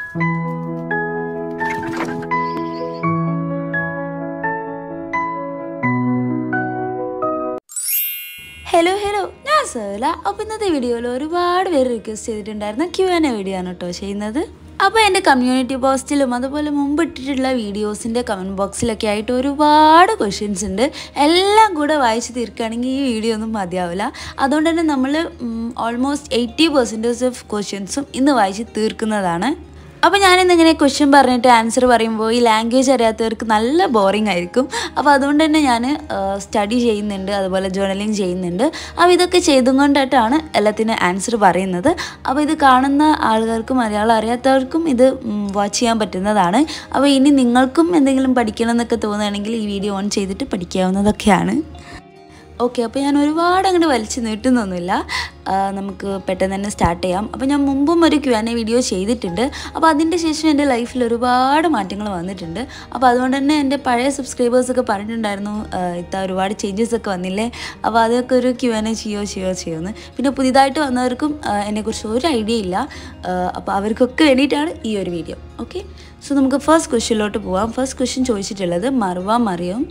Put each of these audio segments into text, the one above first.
hello hello ഞാൻ സേല അപ്പോൾ ഇന്നത്തെ വീഡിയോയിൽ ഒരുപാട് പേര് റിക്വസ്റ്റ് ചെയ്തിട്ടുണ്ടായിരുന്ന ക്യു എൻ എ വീഡിയോ ആണ് കേട്ടോ ചെയ്യുന്നത് അപ്പോൾ എൻ്റെ കമ്മ്യൂണിറ്റി പോസ്റ്റിലും അതുപോലെ മുമ്പ് ഇട്ടിട്ടുള്ള വീഡിയോസിൻ്റെ കമൻറ്റ് ബോക്സിലൊക്കെ ആയിട്ട് ഒരുപാട് ക്വസ്റ്റ്യൻസ് ഉണ്ട് എല്ലാം കൂടെ വായിച്ച് തീർക്കുകയാണെങ്കിൽ ഈ വീഡിയോ ഒന്നും മതിയാവില്ല അതുകൊണ്ട് തന്നെ നമ്മൾ ഓൾമോസ്റ്റ് എയ്റ്റി പെർസെൻറ്റേജ് ഓഫ് ക്വസ്റ്റ്യൻസും ഇന്ന് വായിച്ച് തീർക്കുന്നതാണ് അപ്പോൾ ഞാനിന്ന് ഇങ്ങനെ ക്വസ്റ്റ്യൻ പറഞ്ഞിട്ട് ആൻസർ പറയുമ്പോൾ ഈ ലാംഗ്വേജ് അറിയാത്തവർക്ക് നല്ല ബോറിംഗ് ആയിരിക്കും അപ്പോൾ അതുകൊണ്ട് തന്നെ ഞാൻ സ്റ്റഡി ചെയ്യുന്നുണ്ട് അതുപോലെ ജേർണലിങ് ചെയ്യുന്നുണ്ട് അപ്പോൾ ഇതൊക്കെ ചെയ്തും കൊണ്ടിട്ടാണ് എല്ലാത്തിനും ആൻസർ പറയുന്നത് അപ്പോൾ ഇത് കാണുന്ന ആളുകൾക്കും മലയാളം അറിയാത്തവർക്കും ഇത് വാച്ച് ചെയ്യാൻ പറ്റുന്നതാണ് അപ്പോൾ ഇനി നിങ്ങൾക്കും എന്തെങ്കിലും പഠിക്കണം എന്നൊക്കെ തോന്നുകയാണെങ്കിൽ ഈ വീഡിയോ ഓൺ ചെയ്തിട്ട് പഠിക്കാവുന്നതൊക്കെയാണ് ഓക്കെ അപ്പോൾ ഞാൻ ഒരുപാട് അങ്ങോട്ട് വലിച്ചു നീട്ടുന്നൊന്നുമില്ല ആ, നമുക്ക് പെട്ടെന്ന് തന്നെ സ്റ്റാർട്ട് ചെയ്യാം അപ്പോൾ ഞാൻ മുമ്പും ഒരു ക്യു എ വീഡിയോ ചെയ്തിട്ടുണ്ട് അപ്പോൾ അതിൻ്റെ ശേഷം എൻ്റെ ലൈഫിൽ ഒരുപാട് മാറ്റങ്ങൾ വന്നിട്ടുണ്ട് അപ്പോൾ അതുകൊണ്ട് തന്നെ എൻ്റെ പഴയ സബ്സ്ക്രൈബേഴ്സൊക്കെ പറഞ്ഞിട്ടുണ്ടായിരുന്നു ആ, ഇത്ത ഒരുപാട് ചേഞ്ചസ് ഒക്കെ വന്നില്ലേ അപ്പോൾ അതൊക്കെ ഒരു ക്യു എൻ എ ചെയ്യോ ചെയ്യോ ചെയ്യുമെന്ന് പിന്നെ പുതിയതായിട്ട് വന്നവർക്കും ആ, എന്നെക്കുറിച്ച് ഒരു ഐഡിയ ഇല്ല ആ, അപ്പോൾ അവർക്കൊക്കെ വേണ്ടിയിട്ടാണ് ഈ ഒരു വീഡിയോ ഓക്കെ സോ നമുക്ക് ഫസ്റ്റ് ക്വസ്റ്റ്യനിലോട്ട് പോവാം ഫസ്റ്റ് ക്വസ്റ്റ്യൻ ചോദിച്ചിട്ടുള്ളത് മർവ മറിയം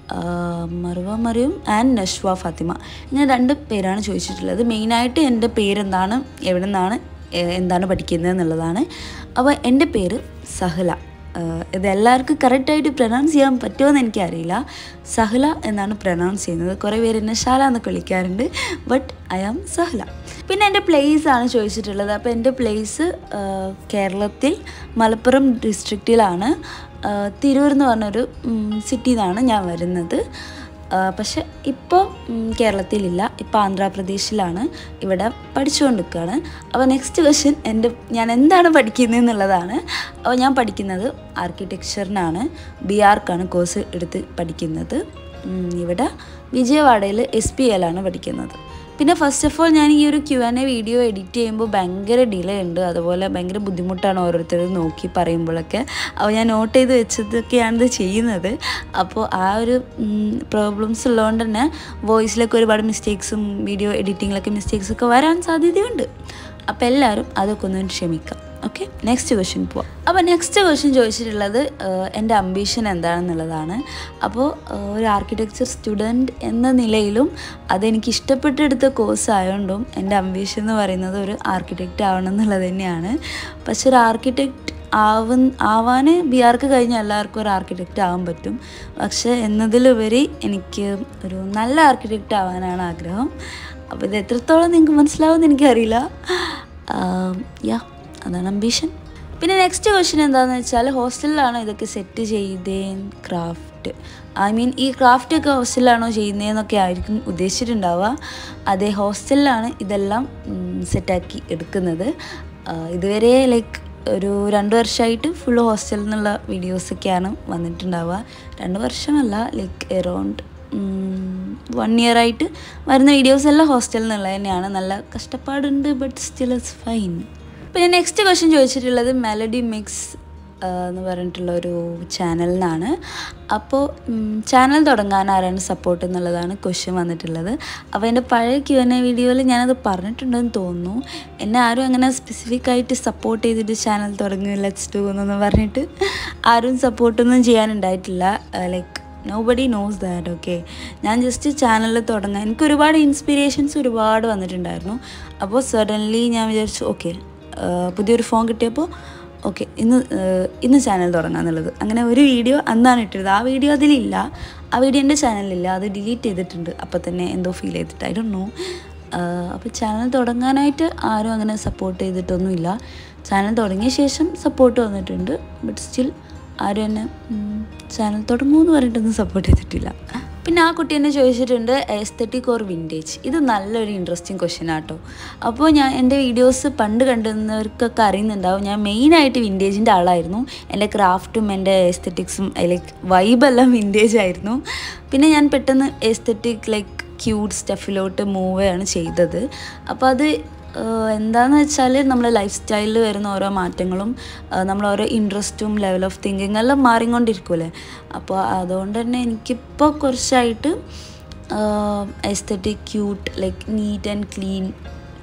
ആഹ് മറുവ മറിയും ആൻഡ് നഷ്വ ഫാത്തിമ ഇങ്ങനെ രണ്ട് പേരാണ് ചോദിച്ചിട്ടുള്ളത് മെയിനായിട്ട് എൻ്റെ പേരെന്താണ് എവിടെ നിന്നാണ് ഏഹ് എന്താണ് പഠിക്കുന്നത് എന്നുള്ളതാണ് അപ്പോൾ എൻ്റെ പേര് സഹല ആഹ് ഇത് എല്ലാവർക്കും കറക്റ്റായിട്ട് പ്രൊനൗൺസ് ചെയ്യാൻ പറ്റുമോ എന്ന് എനിക്കറിയില്ല സഹല എന്നാണ് പ്രൊനൗൺസ് ചെയ്യുന്നത് കുറേ പേര് എന്നെ ഷാല എന്നൊക്കെ വിളിക്കാറുണ്ട് ബട്ട് ഐ ആം സഹല പിന്നെ എൻ്റെ പ്ലേസ് ആണ് ചോദിച്ചിട്ടുള്ളത് അപ്പോൾ എൻ്റെ പ്ലേസ് കേരളത്തിൽ മലപ്പുറം ഡിസ്ട്രിക്റ്റിലാണ് ആഹ് തിരൂർ എന്ന് പറഞ്ഞൊരു സിറ്റിയിൽ നിന്നാണ് ഞാൻ വരുന്നത് ആഹ് പക്ഷെ ഇപ്പോൾ കേരളത്തിലില്ല ഇപ്പോൾ ആന്ധ്രാപ്രദേശിലാണ് ഇവിടെ പഠിച്ചുകൊണ്ടിരിക്കുകയാണ് അപ്പോൾ നെക്സ്റ്റ് ക്വസ്റ്റ്യൻ എൻ്റെ ഞാൻ എന്താണ് പഠിക്കുന്നത് എന്നുള്ളതാണ് അപ്പോൾ ഞാൻ പഠിക്കുന്നത് ആർക്കിടെക്ചറിനാണ് ബി ആർക്കാണ് കോഴ്സ് എടുത്ത് പഠിക്കുന്നത് ഉം, ഇവിടെ വിജയവാഡയിൽ എസ് പി എല്ലാണ് പഠിക്കുന്നത് പിന്നെ ഫസ്റ്റ് ഓഫ് ഓൾ ഞാൻ ഈ ഒരു Q N A video edit ചെയ്യുമ്പോൾ ഭയങ്കര ഡിലേ ഉണ്ട് അതുപോലെ ഭയങ്കര ബുദ്ധിമുട്ടാണ് ഓരോരുത്തരും നോക്കി പറയുമ്പോഴൊക്കെ അപ്പോൾ ഞാൻ നോട്ട് ചെയ്ത് വെച്ചതൊക്കെയാണ് ഇത് ചെയ്യുന്നത് അപ്പോൾ ആ ഒരു പ്രോബ്ലംസ് ഉള്ളതുകൊണ്ട് തന്നെ വോയിസിലൊക്കെ ഒരുപാട് മിസ്റ്റേക്സും വീഡിയോ എഡിറ്റിങ്ങിലൊക്കെ മിസ്റ്റേക്സ് ഒക്കെ വരാൻ സാധ്യതയുണ്ട് അപ്പോൾ എല്ലാവരും അതൊക്കെ ഒന്ന് ക്ഷമിക്കാം ഓക്കെ നെക്സ്റ്റ് ക്വസ്റ്റ്യൻ പോവാം അപ്പോൾ നെക്സ്റ്റ് ക്വസ്റ്റ്യൻ ചോദിച്ചിട്ടുള്ളത് ആഹ്, എൻ്റെ അംബീഷൻ എന്താണെന്നുള്ളതാണ് അപ്പോൾ ആഹ്, ഒരു ആർക്കിടെക്ചർ സ്റ്റുഡൻറ്റ് എന്ന നിലയിലും അതെനിക്ക് ഇഷ്ടപ്പെട്ടെടുത്ത കോഴ്സ് ആയതുകൊണ്ടും എൻ്റെ അംബീഷൻ എന്ന് പറയുന്നത് ഒരു ആർക്കിടെക്റ്റ് ആവണം എന്നുള്ളത് തന്നെയാണ് പക്ഷെ ഒരു ആർക്കിടെക്റ്റ് ആവൻ ആവാൻ ബി ആർക്ക് കഴിഞ്ഞാൽ എല്ലാവർക്കും ഒരു ആർക്കിടെക്റ്റ് ആവാൻ പറ്റും പക്ഷെ എന്നതിലുപരി എനിക്ക് ഒരു നല്ല ആർക്കിടെക്റ്റ് ആവാനാണ് ആഗ്രഹം അപ്പോൾ ഇത് എത്രത്തോളം നിങ്ങൾക്ക് മനസ്സിലാവുമെന്ന് എനിക്കറിയില്ല യാ അതാണ് അംബീഷൻ പിന്നെ നെക്സ്റ്റ് ക്വസ്റ്റ്യൻ എന്താണെന്ന് വെച്ചാൽ ഹോസ്റ്റലിലാണോ ഇതൊക്കെ സെറ്റ് ചെയ്തേ ക്രാഫ്റ്റ് ഐ മീൻ ഈ ക്രാഫ്റ്റ് ഒക്കെ ഹോസ്റ്റലിലാണോ ചെയ്യുന്നതെന്നൊക്കെ ആയിരിക്കും ഉദ്ദേശിച്ചിട്ടുണ്ടാവുക അതെ ഹോസ്റ്റലിലാണ് ഇതെല്ലാം സെറ്റാക്കി എടുക്കുന്നത് ആ, ഇതുവരെ ലൈക്ക് ഒരു രണ്ട് വർഷമായിട്ട് ഫുൾ ഹോസ്റ്റലിൽ നിന്നുള്ള വീഡിയോസൊക്കെയാണ് വന്നിട്ടുണ്ടാവുക രണ്ട് വർഷമല്ല ലൈക്ക് എറൗണ്ട് വൺ ഇയർ ആയിട്ട് വരുന്ന വീഡിയോസ് എല്ലാം ഹോസ്റ്റലിൽ നിന്നുള്ളത് തന്നെയാണ് നല്ല കഷ്ടപ്പാടുണ്ട് ബട്ട് സ്റ്റിൽ ഇറ്റ്സ് ഫൈൻ പിന്നെ നെക്സ്റ്റ് ക്വസ്റ്റ്യൻ ചോദിച്ചിട്ടുള്ളത് മെലഡി മിക്സ് എന്ന് പറഞ്ഞിട്ടുള്ള ഒരു ചാനലിൽ നിന്നാണ് അപ്പോൾ ചാനൽ തുടങ്ങാൻ ആരാണ് സപ്പോർട്ട് എന്നുള്ളതാണ് ക്വസ്റ്റ്യൻ വന്നിട്ടുള്ളത് അപ്പോൾ എൻ്റെ പഴയ ക്യു എൻ എ വീഡിയോയിൽ ഞാനത് പറഞ്ഞിട്ടുണ്ടെന്ന് തോന്നുന്നു എന്നെ ആരും അങ്ങനെ സ്പെസിഫിക് ആയിട്ട് സപ്പോർട്ട് ചെയ്തിട്ട് ചാനൽ തുടങ്ങുക ലെറ്റ്സ് ഡു എന്നൊന്നും പറഞ്ഞിട്ട് ആരും സപ്പോർട്ടൊന്നും ചെയ്യാനുണ്ടായിട്ടില്ല like nobody knows that okay ഞാൻ ജസ്റ്റ് ചാനൽ തുടങ്ങാൻ എനിക്ക് ഒരുപാട് ഇൻസ്പിറേഷൻസ് ഒരുപാട് വന്നിട്ടുണ്ടായിരുന്നു അപ്പോൾ സഡൻലി ഞാൻ വിചാരിച്ചു ഓക്കെ പുതിയൊരു ഫോൺ കിട്ടിയപ്പോൾ ഓക്കെ ഇന്ന് ഏഹ്, ഇന്ന് ചാനൽ തുടങ്ങാന്നുള്ളത് അങ്ങനെ ഒരു വീഡിയോ അന്നാണ് ഇട്ടത് ആ വീഡിയോ അതിലില്ല ആ വീഡിയോ എൻ്റെ ചാനലിലില്ല അത് ഡിലീറ്റ് ചെയ്തിട്ടുണ്ട് അപ്പോൾ തന്നെ എന്തോ ഫീൽ ചെയ്തിട്ട് ഐ ഡോ നോ അപ്പോൾ ചാനൽ തുടങ്ങാനായിട്ട് ആരും അങ്ങനെ സപ്പോർട്ട് ചെയ്തിട്ടൊന്നുമില്ല ചാനൽ തുടങ്ങിയ ശേഷം സപ്പോർട്ട് വന്നിട്ടുണ്ട് ബട്ട് സ്റ്റിൽ ആരും എന്നെ ചാനൽ തുടങ്ങുമെന്ന് പറഞ്ഞിട്ടൊന്നും സപ്പോർട്ട് ചെയ്തിട്ടില്ല പിന്നെ ആ കുട്ടി എന്നെ ചോദിച്ചിട്ടുണ്ട് എസ്തറ്റിക് ഓർ വിൻറ്റേജ് ഇത് നല്ലൊരു ഇൻട്രസ്റ്റിംഗ് ക്വസ്റ്റ്യൻ ആട്ടോ അപ്പോൾ ഞാൻ എൻ്റെ വീഡിയോസ് പണ്ട് കണ്ടുന്നവർക്കൊക്കെ അറിയുന്നുണ്ടാവും ഞാൻ മെയിനായിട്ട് വിൻറ്റേജിൻ്റെ ആളായിരുന്നു എൻ്റെ ക്രാഫ്റ്റും എൻ്റെ എസ്തറ്റിക്സും ലൈക്ക് വൈബെല്ലാം വിൻറ്റേജ് ആയിരുന്നു പിന്നെ ഞാൻ പെട്ടെന്ന് എസ്തറ്റിക് ലൈക്ക് ക്യൂട്ട് സ്റ്റഫിലോട്ട് മൂവ് ആണ് ചെയ്തത് അപ്പോൾ അത് ഏഹ് എന്താന്ന് വെച്ചാൽ നമ്മളെ ലൈഫ് സ്റ്റൈലിൽ വരുന്ന ഓരോ മാറ്റങ്ങളും ഏഹ് നമ്മൾ ഓരോ ഇൻട്രസ്റ്റും ലെവൽ ഓഫ് തിങ്കിങ് എല്ലാം മാറിക്കൊണ്ടിരിക്കൂലേ അപ്പോൾ അതുകൊണ്ട് തന്നെ എനിക്കിപ്പോൾ കുറച്ചായിട്ട് aesthetic cute like neat and clean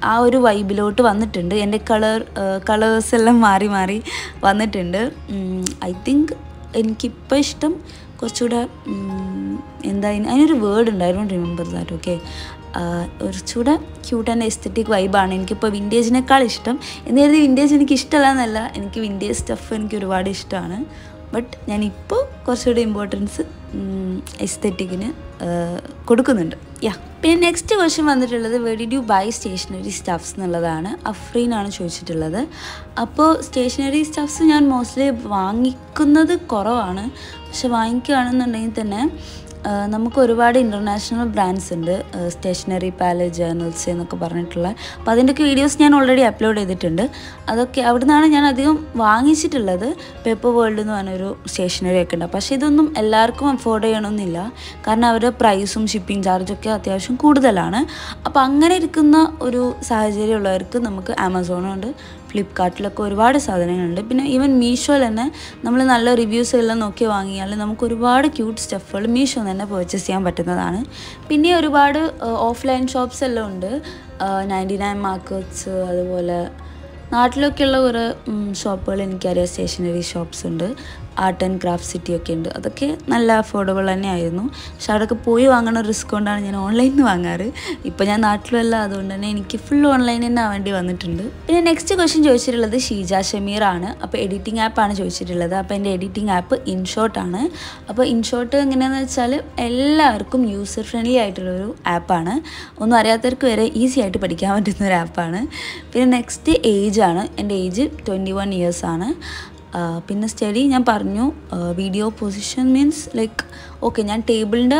ആ ഒരു വൈബിലോട്ട് വന്നിട്ടുണ്ട് എൻ്റെ കളർ കളേഴ്സ് എല്ലാം മാറി മാറി വന്നിട്ടുണ്ട് ഐ തിങ്ക് എനിക്കിപ്പോൾ ഇഷ്ടം കുറച്ചുകൂടെ ഉം, എന്താ അതിന് അതിനൊരു വേർഡ് ഉണ്ട് I don't remember that okay കുറച്ചുകൂടെ ക്യൂട്ട് ആൻഡ് എസ്തറ്റിക് വൈബാണ് എനിക്കിപ്പോൾ വിൻറ്റേജിനേക്കാൾ ഇഷ്ടം എന്ന് കരുതി വിൻറ്റേജ് എനിക്ക് ഇഷ്ടമല്ല എന്നല്ല എനിക്ക് വിൻറ്റേജ് സ്റ്റഫ് എനിക്ക് ഒരുപാട് ഇഷ്ടമാണ് ബട്ട് ഞാനിപ്പോൾ കുറച്ചുകൂടി ഇമ്പോർട്ടൻസ് എസ്തെറ്റിക്കിന് കൊടുക്കുന്നുണ്ട് യാ പിന്നെ നെക്സ്റ്റ് ക്വസ്റ്റ്യൻ വന്നിട്ടുള്ളത് where did you buy stationery stuffs എന്നുള്ളതാണ് അഫ്രീനാണ് ചോദിച്ചിട്ടുള്ളത് അപ്പോൾ സ്റ്റേഷനറി സ്റ്റഫ്സ് ഞാൻ മോസ്റ്റ്ലി വാങ്ങിക്കുന്നത് കുറവാണ് പക്ഷെ വാങ്ങിക്കുകയാണെന്നുണ്ടെങ്കിൽ തന്നെ ആ, നമുക്ക് ഒരുപാട് ഇൻ്റർനാഷണൽ ബ്രാൻഡ്സ് ഉണ്ട് സ്റ്റേഷനറി പാല് ജേർണൽസ് എന്നൊക്കെ പറഞ്ഞിട്ടുള്ള അപ്പോൾ അതിൻ്റെയൊക്കെ വീഡിയോസ് ഞാൻ ഓൾറെഡി അപ്ലോഡ് ചെയ്തിട്ടുണ്ട് അതൊക്കെ അവിടെ നിന്നാണ് ഞാൻ അധികം വാങ്ങിച്ചിട്ടുള്ളത് പേപ്പർ വേൾഡ് എന്ന് പറഞ്ഞൊരു സ്റ്റേഷനറി ഒക്കെ ഉണ്ട് പക്ഷേ ഇതൊന്നും എല്ലാവർക്കും അഫോർഡ് ചെയ്യണമെന്നില്ല കാരണം അവരുടെ പ്രൈസും ഷിപ്പിംഗ് ചാർജൊക്കെ അത്യാവശ്യം കൂടുതലാണ് അപ്പോൾ അങ്ങനെ ഇരിക്കുന്ന ഒരു സാഹചര്യമുള്ളവർക്ക് നമുക്ക് ആമസോണുണ്ട് ഫ്ലിപ്കാർട്ടിലൊക്കെ ഒരുപാട് സാധനങ്ങളുണ്ട് പിന്നെ ഈവൻ മീഷോയിൽ തന്നെ നമ്മൾ നല്ല റിവ്യൂസ് എല്ലാം നോക്കി വാങ്ങിയാൽ നമുക്ക് ഒരുപാട് ക്യൂട്ട് സ്റ്റഫുകൾ മീഷോ തന്നെ പർച്ചേസ് ചെയ്യാൻ പറ്റുന്നതാണ് പിന്നെ ഒരുപാട് ഓഫ്ലൈൻ ഷോപ്സ് എല്ലാം ഉണ്ട് നയൻറ്റി നയൻ മാർക്കറ്റ്സ് അതുപോലെ നാട്ടിലൊക്കെയുള്ള കുറേ ഷോപ്പുകൾ എനിക്കറിയാം സ്റ്റേഷനറി ഷോപ്സ് ഉണ്ട് ആർട്ട് ആൻഡ് ക്രാഫ്റ്റ് സിറ്റി ഒക്കെ ഉണ്ട് അതൊക്കെ നല്ല അഫോർഡബിൾ തന്നെയായിരുന്നു പക്ഷെ അവിടെയൊക്കെ പോയി വാങ്ങണ റിസ്ക് കൊണ്ടാണ് ഞാൻ ഓൺലൈനിൽ നിന്ന് വാങ്ങാറ് ഇപ്പോൾ ഞാൻ നാട്ടിലല്ല അതുകൊണ്ട് തന്നെ എനിക്ക് ഫുൾ ഓൺലൈൻ തന്നെ ആവേണ്ടി വന്നിട്ടുണ്ട് പിന്നെ നെക്സ്റ്റ് ക്വസ്റ്റ്യൻ ചോദിച്ചിട്ടുള്ളത് ഷീജ ഷമീർ ആണ് അപ്പോൾ എഡിറ്റിംഗ് ആപ്പാണ് ചോദിച്ചിട്ടുള്ളത് അപ്പോൾ എൻ്റെ എഡിറ്റിംഗ് ആപ്പ് ഇൻഷോട്ട് ആണ് അപ്പോൾ ഇൻഷോട്ട് എങ്ങനെയാണെന്ന് വെച്ചാൽ എല്ലാവർക്കും യൂസർ ഫ്രണ്ട്ലി ആയിട്ടുള്ളൊരു ആപ്പാണ് ഒന്നും അറിയാത്തവർക്ക് വരെ ഈസി ആയിട്ട് പഠിക്കാൻ പറ്റുന്ന ഒരു ആപ്പാണ് പിന്നെ നെക്സ്റ്റ് ഏജ് ആണ് എൻ്റെ ഏജ് ട്വൻറ്റി വൺ ഇയേഴ്സ് ആണ് ആ, പിന്നെ സ്റ്റഡി ഞാൻ പറഞ്ഞു video position means like okay ഞാൻ ടേബിളിൻ്റെ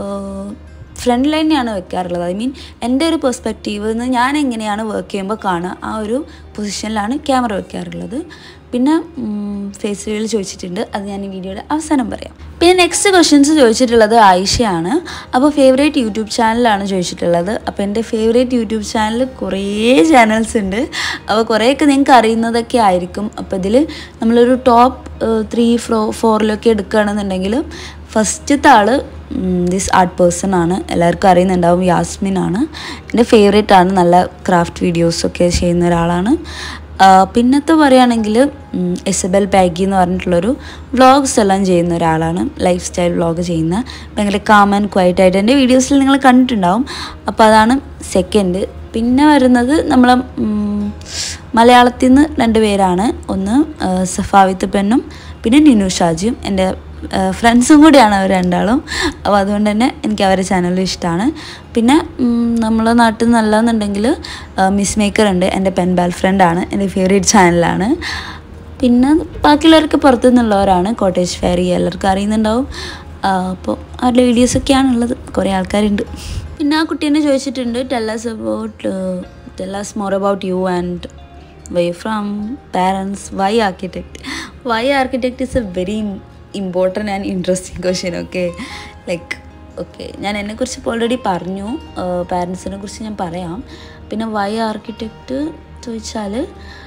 ഫ്രണ്ട് ലൈനെയാണ് വെക്കാറുള്ളത് ഐ മീൻ എൻ്റെ ഒരു പെർസ്പെക്റ്റീവ് നിന്ന് ഞാൻ എങ്ങനെയാണ് വർക്ക് ചെയ്യുമ്പോൾ കാണുക ആ ഒരു പൊസിഷനിലാണ് ക്യാമറ വെക്കാറുള്ളത് പിന്നെ ഫേസ് റിവ്യൂൽ ചോദിച്ചിട്ടുണ്ട് അത് ഞാൻ ഈ വീഡിയോയുടെ അവസാനം പറയാം പിന്നെ നെക്സ്റ്റ് ക്വസ്റ്റ്യൻസ് ചോദിച്ചിട്ടുള്ളത് ആയിഷയാണ് അപ്പോൾ ഫേവറേറ്റ് യൂട്യൂബ് ചാനലാണ് ചോദിച്ചിട്ടുള്ളത് അപ്പോൾ എൻ്റെ ഫേവറേറ്റ് യൂട്യൂബ് ചാനൽ കുറേ ചാനൽസ് ഉണ്ട് അപ്പോൾ കുറേയൊക്കെ നിങ്ങൾക്ക് അറിയുന്നതൊക്കെ ആയിരിക്കും അപ്പോൾ ഇതിൽ നമ്മളൊരു ടോപ്പ് ത്രീ ഫ്ലോ ഫോറിലൊക്കെ എടുക്കുകയാണെന്നുണ്ടെങ്കിൽ ഫസ്റ്റത്തെ ആള് ദിസ് ആർട്ട് പേഴ്സൺ ആണ് എല്ലാവർക്കും അറിയുന്നുണ്ടാവും യാസ്മിൻ ആണ് എൻ്റെ ഫേവറേറ്റ് ആണ് നല്ല ക്രാഫ്റ്റ് വീഡിയോസൊക്കെ ചെയ്യുന്ന ഒരാളാണ് ആ, പിന്നത്തെ പറയുകയാണെങ്കിൽ എസബൽ ബാഗി എന്ന് പറഞ്ഞിട്ടുള്ളൊരു വ്ളോഗ്സ് എല്ലാം ചെയ്യുന്ന ഒരാളാണ് ലൈഫ് സ്റ്റൈൽ വ്ളോഗ് ചെയ്യുന്ന ഭയങ്കര കാം ആൻഡ് ക്വയറ്റ് ആയിട്ട് എൻ്റെ വീഡിയോസിൽ നിങ്ങൾ കണ്ടിട്ടുണ്ടാവും അപ്പോൾ അതാണ് സെക്കൻഡ് പിന്നെ വരുന്നത് നമ്മളെ ഉം, മലയാളത്തിൽ നിന്ന് രണ്ട് പേരാണ് ഒന്ന് ആ, സഫാവിത്ത് പെണ്ണും പിന്നെ നിനു ഷാജിയും എൻ്റെ ഫ്രണ്ട്സും കൂടിയാണ് അവർ രണ്ടാളും അപ്പോൾ അതുകൊണ്ട് തന്നെ എനിക്ക് അവരുടെ ചാനലും ഇഷ്ടമാണ് പിന്നെ ഉം, നമ്മളെ നാട്ടിൽ നല്ലതെന്നുണ്ടെങ്കിൽ മിസ് മേക്കർ ഉണ്ട് എൻ്റെ പെൻബാൽ ഫ്രണ്ടാണ് എൻ്റെ ഫേവറേറ്റ് ചാനലാണ് പിന്നെ ബാക്കിയുള്ളവർക്ക് പുറത്തു നിന്നുള്ളവരാണ് കോട്ടേജ് ഫെയറി എല്ലാവർക്കും അറിയുന്നുണ്ടാവും ആ, അപ്പോൾ അവരുടെ വീഡിയോസൊക്കെയാണുള്ളത് കുറേ ആൾക്കാരുണ്ട് പിന്നെ ആ കുട്ടീനെ ചോദിച്ചിട്ടുണ്ട് tell us about tell us more about you and why from parents why architect why architect is a very important and interesting question okay like okay ഞാൻ എന്നെക്കുറിച്ച് ഇപ്പോൾ ഓൾറെഡി പറഞ്ഞു പാരൻസിനെ കുറിച്ച് ഞാൻ പറയാം പിന്നെ വൈ ആർക്കിടെക്റ്റ് ചോദിച്ചാൽ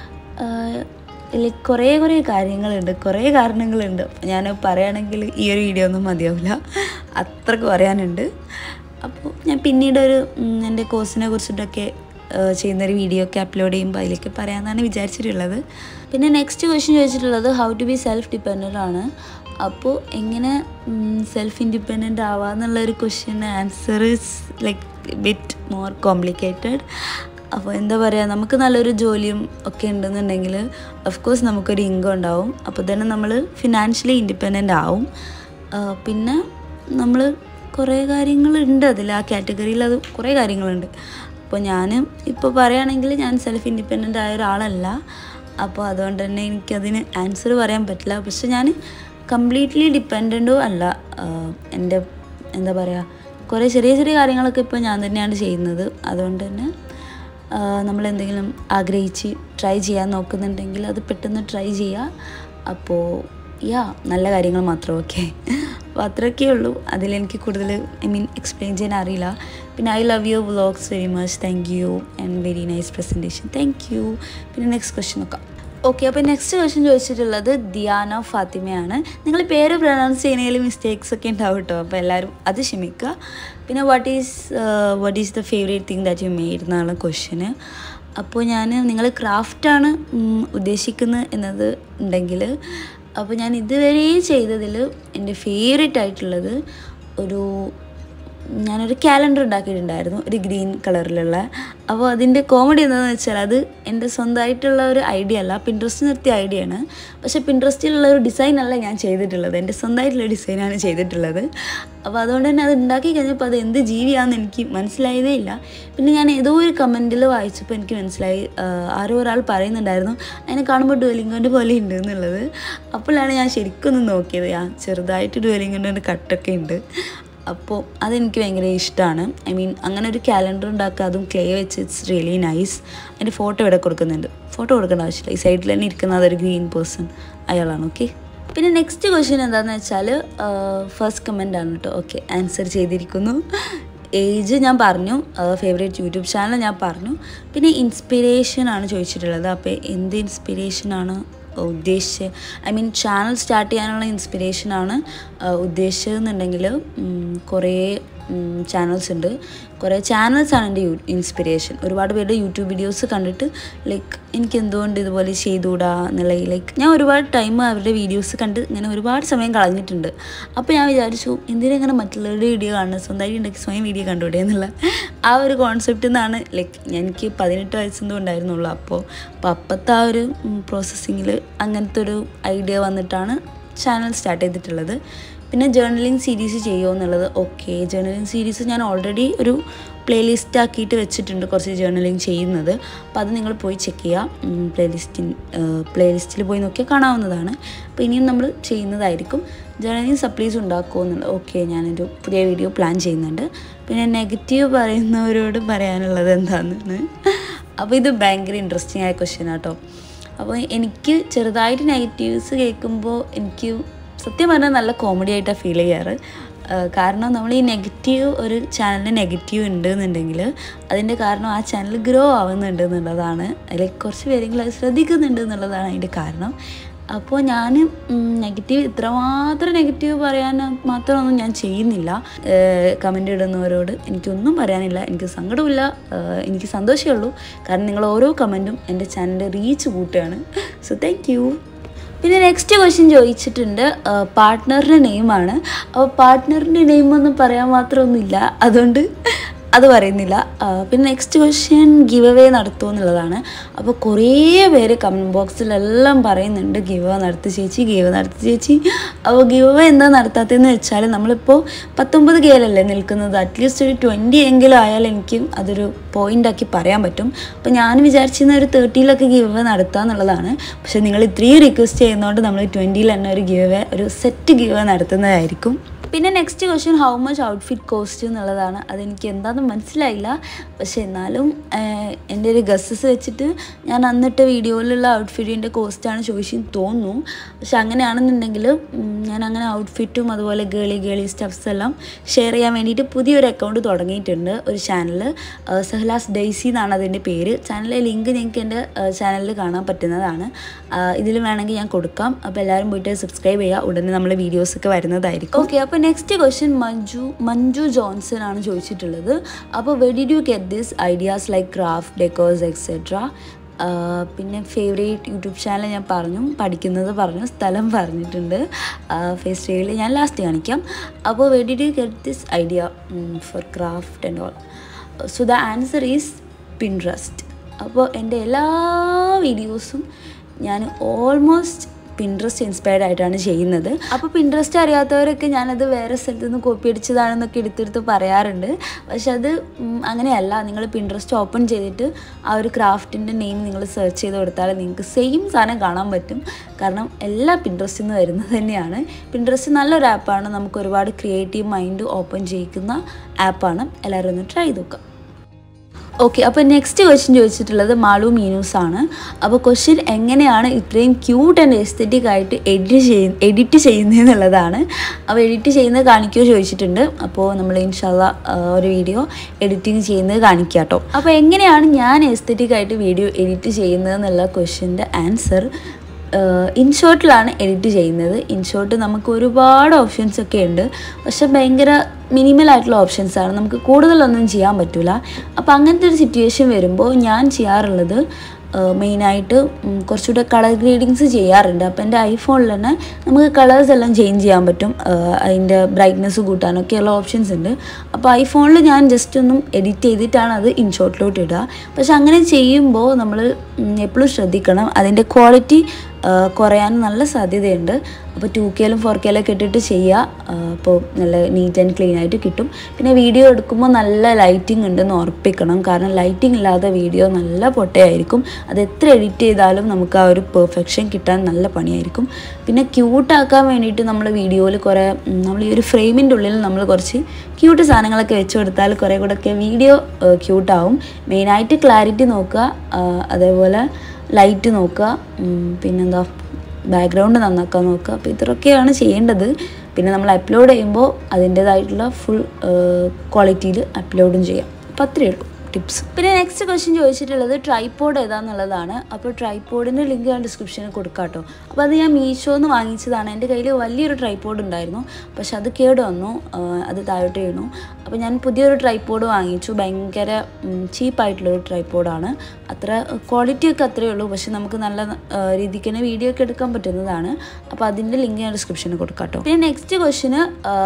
ലൈക്ക് കുറേ കുറേ കാര്യങ്ങളുണ്ട് കുറേ കാരണങ്ങളുണ്ട് ഞാൻ പറയുകയാണെങ്കിൽ ഈ ഒരു വീഡിയോ ഒന്നും മതിയാവില്ല അത്രക്ക് പറയാനുണ്ട് അപ്പോൾ ഞാൻ പിന്നീട് ഒരു ഉം, എൻ്റെ കോഴ്സിനെ കുറിച്ചിട്ടൊക്കെ ഏഹ്, ചെയ്യുന്നൊരു വീഡിയോ ഒക്കെ അപ്ലോഡ് ചെയ്യുമ്പോൾ അതിലേക്ക് പറയാമെന്നാണ് വിചാരിച്ചിട്ടുള്ളത് പിന്നെ നെക്സ്റ്റ് ക്വസ്റ്റ്യൻ ചോദിച്ചിട്ടുള്ളത് how to be self dependent ആണ് അപ്പോൾ എങ്ങനെ സെൽഫ് ഇൻഡിപെൻഡൻ്റ് ആവാന്നുള്ള ഒരു question answer is like bit more complicated അപ്പോൾ എന്താ പറയുക നമുക്ക് നല്ലൊരു ജോലിയും ഒക്കെ ഉണ്ടെന്നുണ്ടെങ്കിൽ ഓഫ് കോഴ്സ് നമുക്കൊരു ഇൻകം ഉണ്ടാവും അപ്പോൾ തന്നെ നമ്മൾ ഫിനാൻഷ്യലി ഇൻഡിപെൻഡൻ്റ് ആവും ആ, പിന്നെ നമ്മൾ കുറേ കാര്യങ്ങളുണ്ട് അതിൽ ആ കാറ്റഗറിയിൽ അത് കുറേ കാര്യങ്ങളുണ്ട് അപ്പോൾ ഞാൻ ഇപ്പോൾ പറയുകയാണെങ്കിൽ ഞാൻ സെൽഫ് ഇൻഡിപെൻഡൻ്റ് ആയ ഒരാളല്ല അപ്പോൾ അതുകൊണ്ട് തന്നെ എനിക്കതിന് ആൻസർ പറയാൻ പറ്റില്ല പക്ഷെ ഞാൻ കംപ്ലീറ്റ്ലി ഡിപ്പെൻഡൻറ്റും അല്ല ആഹ് എൻ്റെ എന്താ പറയുക കുറേ ചെറിയ ചെറിയ കാര്യങ്ങളൊക്കെ ഇപ്പോൾ ഞാൻ തന്നെയാണ് ചെയ്യുന്നത് അതുകൊണ്ട് തന്നെ നമ്മൾ എന്തെങ്കിലും ആഗ്രഹിച്ച് ട്രൈ ചെയ്യാൻ നോക്കുന്നുണ്ടെങ്കിൽ അത് പെട്ടെന്ന് ട്രൈ ചെയ്യുക അപ്പോൾ യാ നല്ല കാര്യങ്ങൾ മാത്രം ഓക്കെ അപ്പോൾ അത്രയൊക്കെ ഉള്ളൂ അതിലെനിക്ക് കൂടുതൽ ഐ മീൻ എക്സ്പ്ലെയിൻ ചെയ്യാൻ അറിയില്ല പിന്നെ I love you vlogs very much thank you and very nice presentation thank you പിന്നെ നെക്സ്റ്റ് ക്വസ്റ്റ്യൻ നോക്കാം ഓക്കെ അപ്പോൾ നെക്സ്റ്റ് ക്വസ്റ്റ്യൻ ചോദിച്ചിട്ടുള്ളത് ദിയാന ഫാത്തിമയാണ് നിങ്ങൾ പേര് പ്രൊനൗൺസ് ചെയ്യുന്നതിൽ മിസ്റ്റേക്സ് ഒക്കെ ഉണ്ടാവും കേട്ടോ അപ്പോൾ എല്ലാവരും അത് ക്ഷമിക്കുക പിന്നെ what is what is the favourite thing that you made എന്നാണ് ക്വസ്റ്റ്യന് അപ്പോൾ ഞാൻ നിങ്ങൾ ക്രാഫ്റ്റാണ് ഉദ്ദേശിക്കുന്നത് എന്നത് ഉണ്ടെങ്കിൽ അപ്പോൾ ഞാൻ ഇതുവരെ ചെയ്തതിൽ എൻ്റെ ഫേവറേറ്റ് ആയിട്ടുള്ളത് ഒരു ഞാനൊരു ക്യാലണ്ടർ ഉണ്ടാക്കിയിട്ടുണ്ടായിരുന്നു ഒരു ഗ്രീൻ കളറിലുള്ള അപ്പോൾ അതിൻ്റെ കോമഡി എന്താണെന്ന് വെച്ചാൽ അത് എൻ്റെ സ്വന്തമായിട്ടുള്ള ഒരു ഐഡിയ അല്ല പിൻട്രസ്റ്റ് നിർത്തിയ ഐഡിയ ആണ് പക്ഷേ പിൻട്രസ്റ്റിലുള്ള ഒരു ഡിസൈൻ അല്ല ഞാൻ ചെയ്തിട്ടുള്ളത് എൻ്റെ സ്വന്തമായിട്ടുള്ള ഡിസൈനാണ് ചെയ്തിട്ടുള്ളത് അപ്പോൾ അതുകൊണ്ട് തന്നെ അത് ഉണ്ടാക്കി കഴിഞ്ഞപ്പോൾ അത് എന്ത് ജീവിയാണെന്ന് എനിക്ക് മനസ്സിലായതേ ഇല്ല പിന്നെ ഞാൻ ഏതോ ഒരു കമൻറ്റിൽ വായിച്ചപ്പോൾ എനിക്ക് മനസ്സിലായി ആഹ് ആരോ ഒരാൾ പറയുന്നുണ്ടായിരുന്നു അതിനെ കാണുമ്പോൾ ഡുവലിംഗോൻ്റെ പോലെ ഉണ്ട് എന്നുള്ളത് അപ്പോഴാണ് ഞാൻ ശരിക്കും ഒന്ന് നോക്കിയത് ആ ചെറുതായിട്ട് ഡുവലിംഗോൻ്റെ കട്ടൊക്കെ ഉണ്ട് അപ്പോൾ അതെനിക്ക് ഭയങ്കര ഇഷ്ടമാണ് ഐ മീൻ അങ്ങനെ ഒരു ക്യാലണ്ടർ ഉണ്ടാക്കുക അതും ക്ലേ വെച്ച് ഇറ്റ്സ് റിയലി നൈസ് അതിൻ്റെ ഫോട്ടോ ഇവിടെ കൊടുക്കുന്നുണ്ട് ഫോട്ടോ കൊടുക്കേണ്ട ആവശ്യമില്ല ഈ സൈഡിൽ തന്നെ ഇരിക്കുന്ന അതൊരു ഗ്രീൻ പേഴ്സൺ അയാളാണ് ഓക്കെ പിന്നെ നെക്സ്റ്റ് ക്വസ്റ്റ്യൻ എന്താണെന്ന് വെച്ചാൽ ഫസ്റ്റ് കമൻ്റ് ആണ് കേട്ടോ ഓക്കെ ആൻസർ ചെയ്തിരിക്കുന്നു ഏജ് ഞാൻ പറഞ്ഞു ഫേവറേറ്റ് യൂട്യൂബ് ചാനൽ ഞാൻ പറഞ്ഞു പിന്നെ ഇൻസ്പിരേഷൻ ആണ് ചോദിച്ചിട്ടുള്ളത് അപ്പോൾ എന്ത് ഇൻസ്പിരേഷനാണ് ഉദ്ദേശിച്ച് ഐ മീൻ ചാനൽ സ്റ്റാർട്ട് ചെയ്യാനുള്ള ഇൻസ്പിരേഷനാണ് ഉദ്ദേശിച്ചതെന്നുണ്ടെങ്കിൽ കുറേ ചാനൽസ് ഉണ്ട് കുറേ ചാനൽസാണ് എൻ്റെ യൂ ഇൻസ്പിരേഷൻ ഒരുപാട് പേരുടെ യൂട്യൂബ് വീഡിയോസ് കണ്ടിട്ട് ലൈക്ക് എനിക്ക് എന്തുകൊണ്ട് ഇതുപോലെ ചെയ്തുകൂടാ എന്നുള്ള ലൈക്ക് ഞാൻ ഒരുപാട് ടൈം അവരുടെ വീഡിയോസ് കണ്ട് ഇങ്ങനെ ഒരുപാട് സമയം കളഞ്ഞിട്ടുണ്ട് അപ്പോൾ ഞാൻ വിചാരിച്ചു എന്തിനാ ഇങ്ങനെ മറ്റുള്ളവരുടെ വീഡിയോ കാണുന്നത് സ്വന്തമായിട്ട് ഉണ്ടെങ്കിൽ സ്വയം വീഡിയോ കണ്ടുകൂടെ എന്നുള്ള ആ ഒരു കോൺസെപ്റ്റിൽ നിന്നാണ് ലൈക്ക് എനിക്ക് പതിനെട്ട് വയസ്സെന്തോ ഉണ്ടായിരുന്നുള്ളൂ അപ്പോൾ അപ്പോൾ അപ്പത്തെ ആ ഒരു പ്രോസസ്സിങ്ങിൽ അങ്ങനത്തെ ഒരു ഐഡിയ വന്നിട്ടാണ് ചാനൽ സ്റ്റാർട്ട് ചെയ്തിട്ടുള്ളത് പിന്നെ ജേർണലിംഗ് സീരീസ് ചെയ്യുമോ എന്നുള്ളത് ഓക്കെ ജേർണലിംഗ് സീരീസ് ഞാൻ ഓൾറെഡി ഒരു പ്ലേലിസ്റ്റ് ആക്കിയിട്ട് വെച്ചിട്ടുണ്ട് കുറച്ച് ജേർണലിംഗ് ചെയ്യുന്നത് അപ്പോൾ അത് നിങ്ങൾ പോയി ചെക്ക് ചെയ്യുക പ്ലേലിസ്റ്റിൻ പ്ലേലിസ്റ്റിൽ പോയി നോക്കിയാൽ കാണാവുന്നതാണ് അപ്പോൾ ഇനിയും നമ്മൾ ചെയ്യുന്നതായിരിക്കും ജേർണലിംഗ് സപ്ലീസ് ഉണ്ടാക്കുമോ എന്നുള്ളത് ഓക്കെ ഞാനൊരു പുതിയ വീഡിയോ പ്ലാൻ ചെയ്യുന്നുണ്ട് പിന്നെ നെഗറ്റീവ് പറയുന്നവരോട് പറയാനുള്ളത് എന്താണെന്ന് അപ്പോൾ ഇത് ഭയങ്കര ഇൻട്രസ്റ്റിംഗ് ആയ ക്വസ്റ്റ്യൻ ആട്ടോ അപ്പോൾ എനിക്ക് ചെറുതായിട്ട് നെഗറ്റീവ്സ് കേൾക്കുമ്പോൾ എനിക്ക് സത്യം പറഞ്ഞാൽ നല്ല കോമഡി ആയിട്ടാണ് ഫീൽ ചെയ്യാറ് ആഹ് കാരണം നമ്മൾ ഈ നെഗറ്റീവ് ഒരു ചാനലിന് നെഗറ്റീവ് ഉണ്ട് എന്നുണ്ടെങ്കിൽ അതിൻ്റെ കാരണം ആ ചാനൽ ഗ്രോ ആവുന്നുണ്ട് എന്നുള്ളതാണ് ലൈക്ക് കുറച്ച് പേരെങ്കിലും അത് ശ്രദ്ധിക്കുന്നുണ്ട് എന്നുള്ളതാണ് അതിൻ്റെ കാരണം അപ്പോൾ ഞാൻ നെഗറ്റീവ് ഇത്രമാത്രം നെഗറ്റീവ് പറയാൻ മാത്രമൊന്നും ഞാൻ ചെയ്യുന്നില്ല കമൻ്റ് ഇടുന്നവരോട് എനിക്കൊന്നും പറയാനില്ല എനിക്ക് സങ്കടമില്ല ആഹ് എനിക്ക് സന്തോഷമേ ഉള്ളൂ കാരണം നിങ്ങൾ ഓരോ കമൻറ്റും എൻ്റെ ചാനലിൻ്റെ റീച്ച് കൂട്ടുകയാണ് സോ താങ്ക് യു പിന്നെ നെക്സ്റ്റ് ക്വസ്റ്റ്യൻ ചോദിച്ചിട്ടുണ്ട് പാർട്ട്ണറിൻ്റെ നെയിമാണ് അപ്പോൾ പാർട്ട്ണറിൻ്റെ നെയിമൊന്നും പറയാൻ മാത്രമൊന്നുമില്ല അതുകൊണ്ട് അത് പറയുന്നില്ല ആ, പിന്നെ നെക്സ്റ്റ് ക്വസ്റ്റ്യൻ ഗിവ് അവേ നടത്തുമോ എന്നുള്ളതാണ് അപ്പോൾ കുറേ പേര് കമൻറ്റ് ബോക്സിലെല്ലാം പറയുന്നുണ്ട് ഗിവ് അവ നടത്തി ചേച്ചി ഗിവ് അവ നടത്തി ചേച്ചി അപ്പോൾ ഗിവ് അവ എന്താ നടത്താത്തതെന്ന് വെച്ചാൽ നമ്മളിപ്പോൾ പത്തൊമ്പത് കേലല്ലേ നിൽക്കുന്നത് അറ്റ്ലീസ്റ്റ് ഒരു ട്വൻറ്റി എങ്കിലും ആയാൽ എനിക്ക് അതൊരു പോയിൻ്റ് ആക്കി പറയാൻ പറ്റും അപ്പോൾ ഞാൻ വിചാരിച്ചിരുന്ന ഒരു തേർട്ടിയിലൊക്കെ ഗിവ് അവ നടത്തുക എന്നുള്ളതാണ് പക്ഷേ നിങ്ങൾ ഇത്രയും റിക്വസ്റ്റ് ചെയ്യുന്നതുകൊണ്ട് നമ്മൾ ട്വൻറ്റിയിൽ തന്നെ ഒരു ഗിവ് അവ ഒരു സെറ്റ് ഗിവ് അവ നടത്തുന്നതായിരിക്കും പിന്നെ next question how much outfit cost എന്നുള്ളതാണ് അതെനിക്ക് എന്താണെന്ന് മനസ്സിലായില്ല പക്ഷെ എന്നാലും ആഹ്, എൻ്റെ ഒരു ഗസ്സസ് വെച്ചിട്ട് ഞാൻ അന്നിട്ട വീഡിയോയിലുള്ള ഔട്ട്ഫിറ്റിൻ്റെ കോസ്റ്റാണ് ചോദിച്ചെന്ന് തോന്നുന്നു പക്ഷെ അങ്ങനെയാണെന്നുണ്ടെങ്കിൽ ഉം, ഞാൻ അങ്ങനെ ഔട്ട്ഫിറ്റും അതുപോലെ ഗേളി ഗേളി സ്റ്റഫ്സ് എല്ലാം ഷെയർ ചെയ്യാൻ വേണ്ടിയിട്ട് പുതിയൊരു അക്കൗണ്ട് തുടങ്ങിയിട്ടുണ്ട് ഒരു ചാനൽ സഹ്ലാസ് ഡെയ്സി എന്നാണ് അതിൻ്റെ പേര് ചാനലിലെ ലിങ്ക് നിങ്ങൾക്ക് എൻ്റെ ചാനലിൽ കാണാൻ പറ്റുന്നതാണ് ഇതിൽ വേണമെങ്കിൽ ഞാൻ കൊടുക്കാം അപ്പോൾ എല്ലാവരും പോയിട്ട് സബ്സ്ക്രൈബ് ചെയ്യുക ഉടനെ നമ്മൾ വീഡിയോസൊക്കെ വരുന്നതായിരിക്കും ഓക്കെ അപ്പോൾ next question Manju Manju Johnson ആണ് ചോദിച്ചിട്ടുള്ളത് അപ്പോൾ where did you get this ideas like craft decors etcetera പിന്നെ ഫേവറേറ്റ് യൂട്യൂബ് ചാനൽ ഞാൻ പറഞ്ഞു പഠിക്കുന്നത് പറഞ്ഞു സ്ഥലം പറഞ്ഞിട്ടുണ്ട് ഫേസ് റീലിൽ ഞാൻ ലാസ്റ്റ് കാണിക്കാം അപ്പോൾ where did you get this idea for craft and all so the answer is Pinterest അപ്പോൾ എൻ്റെ എല്ലാ വീഡിയോസും ഞാൻ ഓൾമോസ്റ്റ് പിൻട്രസ്റ്റ് ഇൻസ്പയർഡ് ആയിട്ടാണ് ചെയ്യുന്നത് അപ്പോൾ പിൻട്രസ്റ്റ് അറിയാത്തവരൊക്കെ ഞാനത് വേറെ സ്ഥലത്ത് നിന്ന് കോപ്പി അടിച്ചതാണെന്നൊക്കെ എടുത്തെടുത്ത് പറയാറുണ്ട് പക്ഷെ അത് ഉം, അങ്ങനെയല്ല നിങ്ങൾ പിൻട്രസ്റ്റ് ഓപ്പൺ ചെയ്തിട്ട് ആ ഒരു ക്രാഫ്റ്റിൻ്റെ നെയിം നിങ്ങൾ സെർച്ച് ചെയ്ത് കൊടുത്താൽ നിങ്ങൾക്ക് സെയിം സാധനം കാണാൻ പറ്റും കാരണം എല്ലാ പിൻട്രസ്റ്റിൽ നിന്ന് വരുന്നത് തന്നെയാണ് പിൻട്രസ്റ്റ് നല്ലൊരു ആപ്പാണ് നമുക്ക് ഒരുപാട് ക്രിയേറ്റീവ് മൈൻഡ് ഓപ്പൺ ചെയ്യിക്കുന്ന ആപ്പാണ് എല്ലാവരും ഒന്ന് ട്രൈ ചെയ്ത് നോക്കാം ഓക്കെ അപ്പോൾ നെക്സ്റ്റ് ക്വസ്റ്റ്യൻ ചോദിച്ചിട്ടുള്ളത് മാളു മീനൂസ് ആണ് അപ്പോൾ ക്വസ്റ്റ്യൻ എങ്ങനെയാണ് ഇത്രയും ക്യൂട്ട് ആൻഡ് എസ്തെറ്റിക് ആയിട്ട് എഡിറ്റ് ചെയ്യ എഡിറ്റ് ചെയ്യുന്നതെന്നുള്ളതാണ് അപ്പോൾ എഡിറ്റ് ചെയ്യുന്നത് കാണിക്കുമോ ചോദിച്ചിട്ടുണ്ട് അപ്പോൾ നമ്മൾ ഇൻഷാല്ല ഒരു വീഡിയോ എഡിറ്റിംഗ് ചെയ്യുന്നത് കാണിക്കാം കേട്ടോ അപ്പോൾ എങ്ങനെയാണ് ഞാൻ എസ്തെറ്റിക് ആയിട്ട് വീഡിയോ എഡിറ്റ് ചെയ്യുന്നത് എന്നുള്ള ക്വസ്റ്റ്യൻ്റെ ആൻസർ ഇൻഷോട്ടിലാണ് എഡിറ്റ് ചെയ്യുന്നത് ഇൻഷോട്ട് നമുക്ക് ഒരുപാട് ഓപ്ഷൻസ് ഒക്കെ ഉണ്ട് പക്ഷെ ഭയങ്കര മിനിമൽ ആയിട്ടുള്ള ഓപ്ഷൻസ് ആണ് നമുക്ക് കൂടുതലൊന്നും ചെയ്യാൻ പറ്റില്ല അപ്പോൾ അങ്ങനത്തെ ഒരു സിറ്റുവേഷൻ വരുമ്പോൾ ഞാൻ ചെയ്യാറുള്ളത് മെയിനായിട്ട് കുറച്ചുകൂടെ കളർ ഗ്രേഡിങ്സ് ചെയ്യാറുണ്ട് അപ്പോൾ എൻ്റെ ഐഫോണിൽ തന്നെ നമുക്ക് കളേഴ്സ് എല്ലാം ചേഞ്ച് ചെയ്യാൻ പറ്റും അതിൻ്റെ ബ്രൈറ്റ്നസ് കൂട്ടാനൊക്കെയുള്ള ഓപ്ഷൻസ് ഉണ്ട് അപ്പോൾ ഐഫോണിൽ ഞാൻ ജസ്റ്റ് ഒന്നും എഡിറ്റ് ചെയ്തിട്ടാണ് അത് ഇൻഷോട്ടിലോട്ട് ഇടുക പക്ഷെ അങ്ങനെ ചെയ്യുമ്പോൾ നമ്മൾ എപ്പോഴും ശ്രദ്ധിക്കണം അതിൻ്റെ ക്വാളിറ്റി കുറയാൻ നല്ല സാധ്യതയുണ്ട് അപ്പോൾ ടു കെയിലും ഫോർ കെയിലൊക്കെ ഇട്ടിട്ട് ചെയ്യുക അപ്പോൾ നല്ല നീറ്റ് ആൻഡ് ക്ലീൻ ആയിട്ട് കിട്ടും പിന്നെ വീഡിയോ എടുക്കുമ്പോൾ നല്ല ലൈറ്റിംഗ് ഉണ്ടെന്ന് ഉറപ്പിക്കണം കാരണം ലൈറ്റിംഗ് ഇല്ലാത്ത വീഡിയോ നല്ല പൊട്ടയായിരിക്കും അത് എത്ര എഡിറ്റ് ചെയ്താലും നമുക്ക് ആ ഒരു പെർഫെക്ഷൻ കിട്ടാൻ നല്ല പണിയായിരിക്കും പിന്നെ ക്യൂട്ടാക്കാൻ വേണ്ടിയിട്ട് നമ്മൾ വീഡിയോയിൽ കുറേ നമ്മൾ ഈ ഒരു ഫ്രെയിമിൻ്റെ ഉള്ളിൽ നമ്മൾ കുറച്ച് ക്യൂട്ട് സാധനങ്ങളൊക്കെ വെച്ച് കൊടുത്താൽ കുറേ കൂടെ ഒക്കെ വീഡിയോ ക്യൂട്ടാവും മെയിനായിട്ട് ക്ലാരിറ്റി നോക്കുക അതേപോലെ ലൈറ്റ് നോക്കുക പിന്നെന്താ ബാക്ക്ഗ്രൗണ്ട് നന്നാക്കാൻ നോക്കുക അപ്പോൾ ഇത്രയൊക്കെയാണ് ചെയ്യേണ്ടത് പിന്നെ നമ്മൾ അപ്ലോഡ് ചെയ്യുമ്പോൾ അതിൻ്റേതായിട്ടുള്ള ഫുൾ ക്വാളിറ്റിയിൽ അപ്ലോഡും ചെയ്യാം അപ്പോൾ അത്രയേ ഉള്ളൂ ടിപ്സ് പിന്നെ നെക്സ്റ്റ് ക്വസ്റ്റ്യൻ ചോദിച്ചിട്ടുള്ളത് ട്രൈപോഡ് ഏതാന്നുള്ളതാണ് അപ്പോൾ ട്രൈപോഡിൻ്റെ ലിങ്ക് ഞാൻ ഡിസ്ക്രിപ്ഷനിൽ കൊടുക്കാം കേട്ടോ അപ്പോൾ അത് ഞാൻ മീഷോന്ന് വാങ്ങിച്ചതാണ് എൻ്റെ കയ്യിൽ വലിയൊരു ട്രൈപോഡ് ഉണ്ടായിരുന്നു പക്ഷെ അത് കേട് വന്നു അത് താഴോട്ട് വീണു അപ്പോൾ ഞാൻ പുതിയൊരു ട്രൈപോഡ് വാങ്ങിച്ചു ഭയങ്കര ചീപ്പായിട്ടുള്ളൊരു ട്രൈപോഡാണ് അത്ര ക്വാളിറ്റി ഒക്കെ അത്രയേ ഉള്ളൂ പക്ഷെ നമുക്ക് നല്ല രീതിക്ക് തന്നെ വീഡിയോ ഒക്കെ എടുക്കാൻ പറ്റുന്നതാണ് അപ്പോൾ അതിൻ്റെ ലിങ്ക് ഞാൻ ഡിസ്ക്രിപ്ഷനിൽ കൊടുക്കാം കേട്ടോ പിന്നെ നെക്സ്റ്റ് ക്വസ്റ്റിന്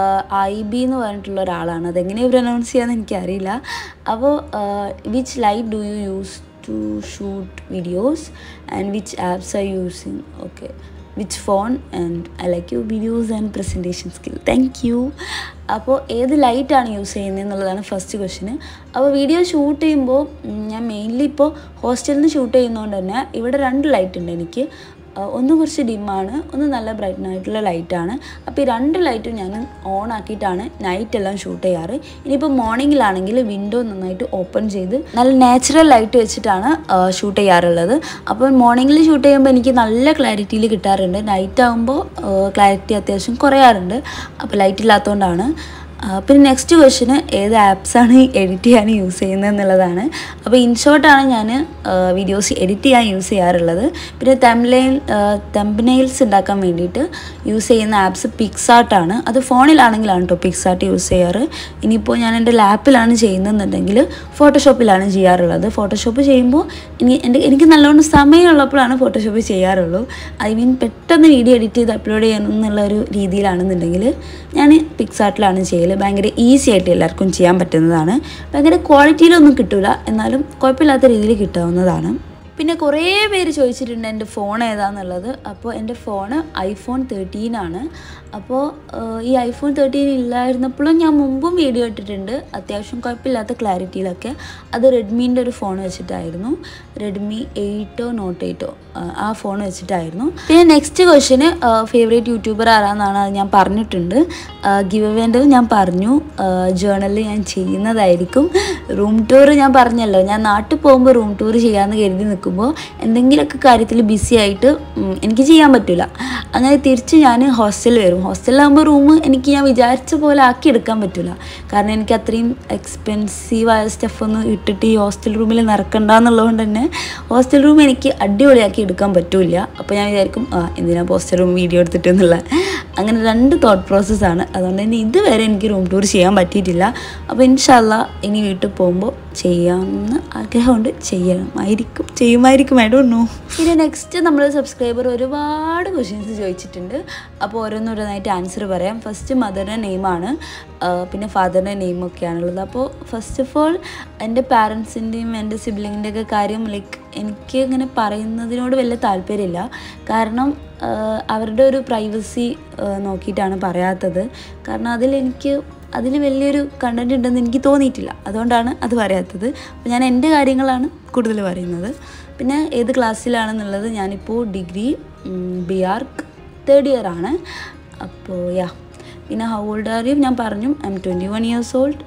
ഐ ബി എന്ന് പറഞ്ഞിട്ടുള്ള ഒരാളാണ് അതെങ്ങനെ പ്രൊനൗൺസ് ചെയ്യാന്ന് എനിക്കറിയില്ല അപ്പോൾ which light do you use to shoot videos and which apps are using okay which phone and I like you videos and presentation skill thank you അപ്പോൾ ഏത് ലൈറ്റാണ് യൂസ് ചെയ്യുന്നത് എന്നുള്ളതാണ് ഫസ്റ്റ് ക്വസ്റ്റിന് അപ്പോൾ വീഡിയോ ഷൂട്ട് ചെയ്യുമ്പോൾ ഞാൻ മെയിൻലി ഇപ്പോൾ ഹോസ്റ്റലിൽ നിന്ന് ഷൂട്ട് ചെയ്യുന്നതുകൊണ്ട് തന്നെ ഇവിടെ രണ്ട് ലൈറ്റ് ഉണ്ട് എനിക്ക് ഒന്ന് കുറച്ച് ഡിമ്മാണ് ഒന്ന് നല്ല ബ്രൈറ്റ് ആയിട്ടുള്ള ലൈറ്റാണ് അപ്പോൾ ഈ രണ്ട് ലൈറ്റും ഞാൻ ഓൺ ആക്കിയിട്ടാണ് നൈറ്റ് എല്ലാം ഷൂട്ട് ചെയ്യാറ് ഇനിയിപ്പോൾ മോർണിംഗിലാണെങ്കിൽ വിൻഡോ നന്നായിട്ട് ഓപ്പൺ ചെയ്ത് നല്ല നാച്ചുറൽ ലൈറ്റ് വെച്ചിട്ടാണ് ഷൂട്ട് ചെയ്യാറുള്ളത് അപ്പോൾ മോർണിംഗിൽ ഷൂട്ട് ചെയ്യുമ്പോൾ എനിക്ക് നല്ല ക്ലാരിറ്റിയിൽ കിട്ടാറുണ്ട് നൈറ്റ് ആകുമ്പോൾ ക്ലാരിറ്റി അത്യാവശ്യം കുറയാറുണ്ട് അപ്പോൾ ലൈറ്റ് ഇല്ലാത്തതുകൊണ്ടാണ് പിന്നെ നെക്സ്റ്റ് ക്വസ്റ്റിന് ഏത് ആപ്സാണ് എഡിറ്റ് ചെയ്യാൻ യൂസ് ചെയ്യുന്നത് എന്നുള്ളതാണ് അപ്പോൾ ഇൻഷോട്ടാണ് ഞാൻ വീഡിയോസ് എഡിറ്റ് ചെയ്യാൻ യൂസ് ചെയ്യാറുള്ളത് പിന്നെ തംബ്ലൈൻ തംബ്നെയിൽസ് ഉണ്ടാക്കാൻ വേണ്ടിയിട്ട് യൂസ് ചെയ്യുന്ന ആപ്സ് പിക്സാർട്ടാണ് അത് ഫോണിലാണെങ്കിലാണ് കേട്ടോ പിക്സാർട്ട് യൂസ് ചെയ്യാറ് ഇനിയിപ്പോൾ ഞാൻ എൻ്റെ ലാപ്പിലാണ് ചെയ്യുന്നതെന്നുണ്ടെങ്കിൽ ഫോട്ടോഷോപ്പിലാണ് ചെയ്യാറുള്ളത് ഫോട്ടോഷോപ്പ് ചെയ്യുമ്പോൾ ഇനി എൻ്റെ എനിക്ക് നല്ലോണം സമയമുള്ളപ്പോഴാണ് ഫോട്ടോഷോപ്പ് ചെയ്യാറുള്ളൂ ഐ മീൻ പെട്ടെന്ന് വീഡിയോ എഡിറ്റ് ചെയ്ത് അപ്ലോഡ് ചെയ്യണം എന്നുള്ള ഒരു രീതിയിലാണെന്നുണ്ടെങ്കിൽ ഞാൻ പിക്സാർട്ടിലാണ് ചെയ്യൽ ഭയങ്കര ഈസി ആയിട്ട് എല്ലാവർക്കും ചെയ്യാൻ പറ്റുന്നതാണ് ഭയങ്കര ക്വാളിറ്റിയിലൊന്നും കിട്ടില്ല എന്നാലും കുഴപ്പമില്ലാത്ത രീതിയിൽ കിട്ടാവുന്നതാണ് പിന്നെ കുറേ പേര് ചോദിച്ചിട്ടുണ്ട് എൻ്റെ ഫോൺ ഏതാന്നുള്ളത് അപ്പോൾ എൻ്റെ ഫോണ് ഐഫോൺ തേർട്ടീൻ ആണ് അപ്പോൾ ഈ ഐഫോൺ തേർട്ടീൻ ഇല്ലായിരുന്നപ്പോഴും ഞാൻ മുമ്പും വീഡിയോ ഇട്ടിട്ടുണ്ട് അത്യാവശ്യം കുഴപ്പമില്ലാത്ത ക്ലാരിറ്റിയിലൊക്കെ അത് റെഡ്മീൻ്റെ ഒരു ഫോൺ വെച്ചിട്ടായിരുന്നു റെഡ്മി എയ്റ്റോ നോട്ട് എയ്റ്റോ ആ ഫോൺ വെച്ചിട്ടായിരുന്നു പിന്നെ നെക്സ്റ്റ് ക്വസ്റ്റിന് ഫേവറേറ്റ് യൂട്യൂബർ ആരാന്നാണ് അത് ഞാൻ പറഞ്ഞിട്ടുണ്ട് ഗിവ് അവേൻ്റെ ഞാൻ പറഞ്ഞു ജേണലിൽ ഞാൻ ചെയ്യുന്നതായിരിക്കും റൂം ടൂർ ഞാൻ പറഞ്ഞല്ലോ ഞാൻ നാട്ടിൽ പോകുമ്പോൾ റൂം ടൂർ ചെയ്യാമെന്ന് കരുതി നിൽക്കുമ്പോൾ എന്തെങ്കിലുമൊക്കെ കാര്യത്തിൽ ബിസി ആയിട്ട് എനിക്ക് ചെയ്യാൻ പറ്റില്ല അങ്ങനെ തിരിച്ച് ഞാൻ ഹോസ്റ്റലിൽ വരും ഹോസ്റ്റലിലാകുമ്പോൾ റൂം എനിക്ക് ഞാൻ വിചാരിച്ച പോലെ ആക്കി എടുക്കാൻ പറ്റില്ല കാരണം എനിക്ക് അത്രയും എക്സ്പെൻസീവായ സ്റ്റഫൊന്നും ഇട്ടിട്ട് ഈ ഹോസ്റ്റൽ റൂമിൽ നിറക്കണ്ട എന്നുള്ളതുകൊണ്ട് തന്നെ ഹോസ്റ്റൽ റൂം എനിക്ക് അടിപൊളിയാക്കി എടുക്കാൻ പറ്റില്ല അപ്പോൾ ഞാൻ വിചാരിക്കും ആ എന്തിനാ ഹോസ്റ്റൽ റൂം വീഡിയോ എടുത്തിട്ട് എന്നുള്ള അങ്ങനെ രണ്ട് തോട്ട് പ്രോസസ്സാണ് അതുകൊണ്ട് തന്നെ ഇതുവരെ എനിക്ക് റൂം ടൂർ ചെയ്യാൻ പറ്റിയിട്ടില്ല അപ്പോൾ ഇൻഷല്ല ഇനി വീട്ടിൽ പോകുമ്പോൾ ചെയ്യാമെന്ന് ആഗ്രഹമുണ്ട് ചെയ്യണമായിരിക്കും ചെയ്യുമായിരിക്കും ഐ ഡോണ്ട് നോ പിന്നെ നെക്സ്റ്റ് നമ്മൾ സബ്സ്ക്രൈബർ ഒരുപാട് ക്വസ്റ്റ്യൻസ് ചോദിച്ചിട്ടുണ്ട് അപ്പോൾ ഓരോന്നോരോന്നായിട്ട് ആൻസർ പറയാം ഫസ്റ്റ് മദറിൻ്റെ നെയിമാണ് പിന്നെ ഫാദറിൻ്റെ നെയിമൊക്കെയാണുള്ളത് അപ്പോൾ ഫസ്റ്റ് ഓഫ് ഓൾ എൻ്റെ പാരൻസിൻ്റെയും എൻ്റെ സിബ്ലിങ്ങിൻ്റെ ഒക്കെ കാര്യം ലൈക്ക് എനിക്ക് ഇങ്ങനെ പറയുന്നതിനോട് വലിയ താല്പര്യമില്ല കാരണം അവരുടെ ഒരു പ്രൈവസി നോക്കിയിട്ടാണ് പറയാത്തത് കാരണം അതിലെനിക്ക് അതിൽ വലിയൊരു കണ്ടൻറ് ഉണ്ടെന്ന് എനിക്ക് തോന്നിയിട്ടില്ല അതുകൊണ്ടാണ് അത് പറയാത്തത് അപ്പോൾ ഞാൻ എൻ്റെ കാര്യങ്ങളാണ് കൂടുതൽ പറയുന്നത് പിന്നെ ഏത് ക്ലാസ്സിലാണെന്നുള്ളത് ഞാനിപ്പോൾ degree B arch third year ആണ് അപ്പോൾ യാ പിന്നെ ഹൗ ഓൾഡ് ആർ യു ഞാൻ പറഞ്ഞു I'm twenty one years old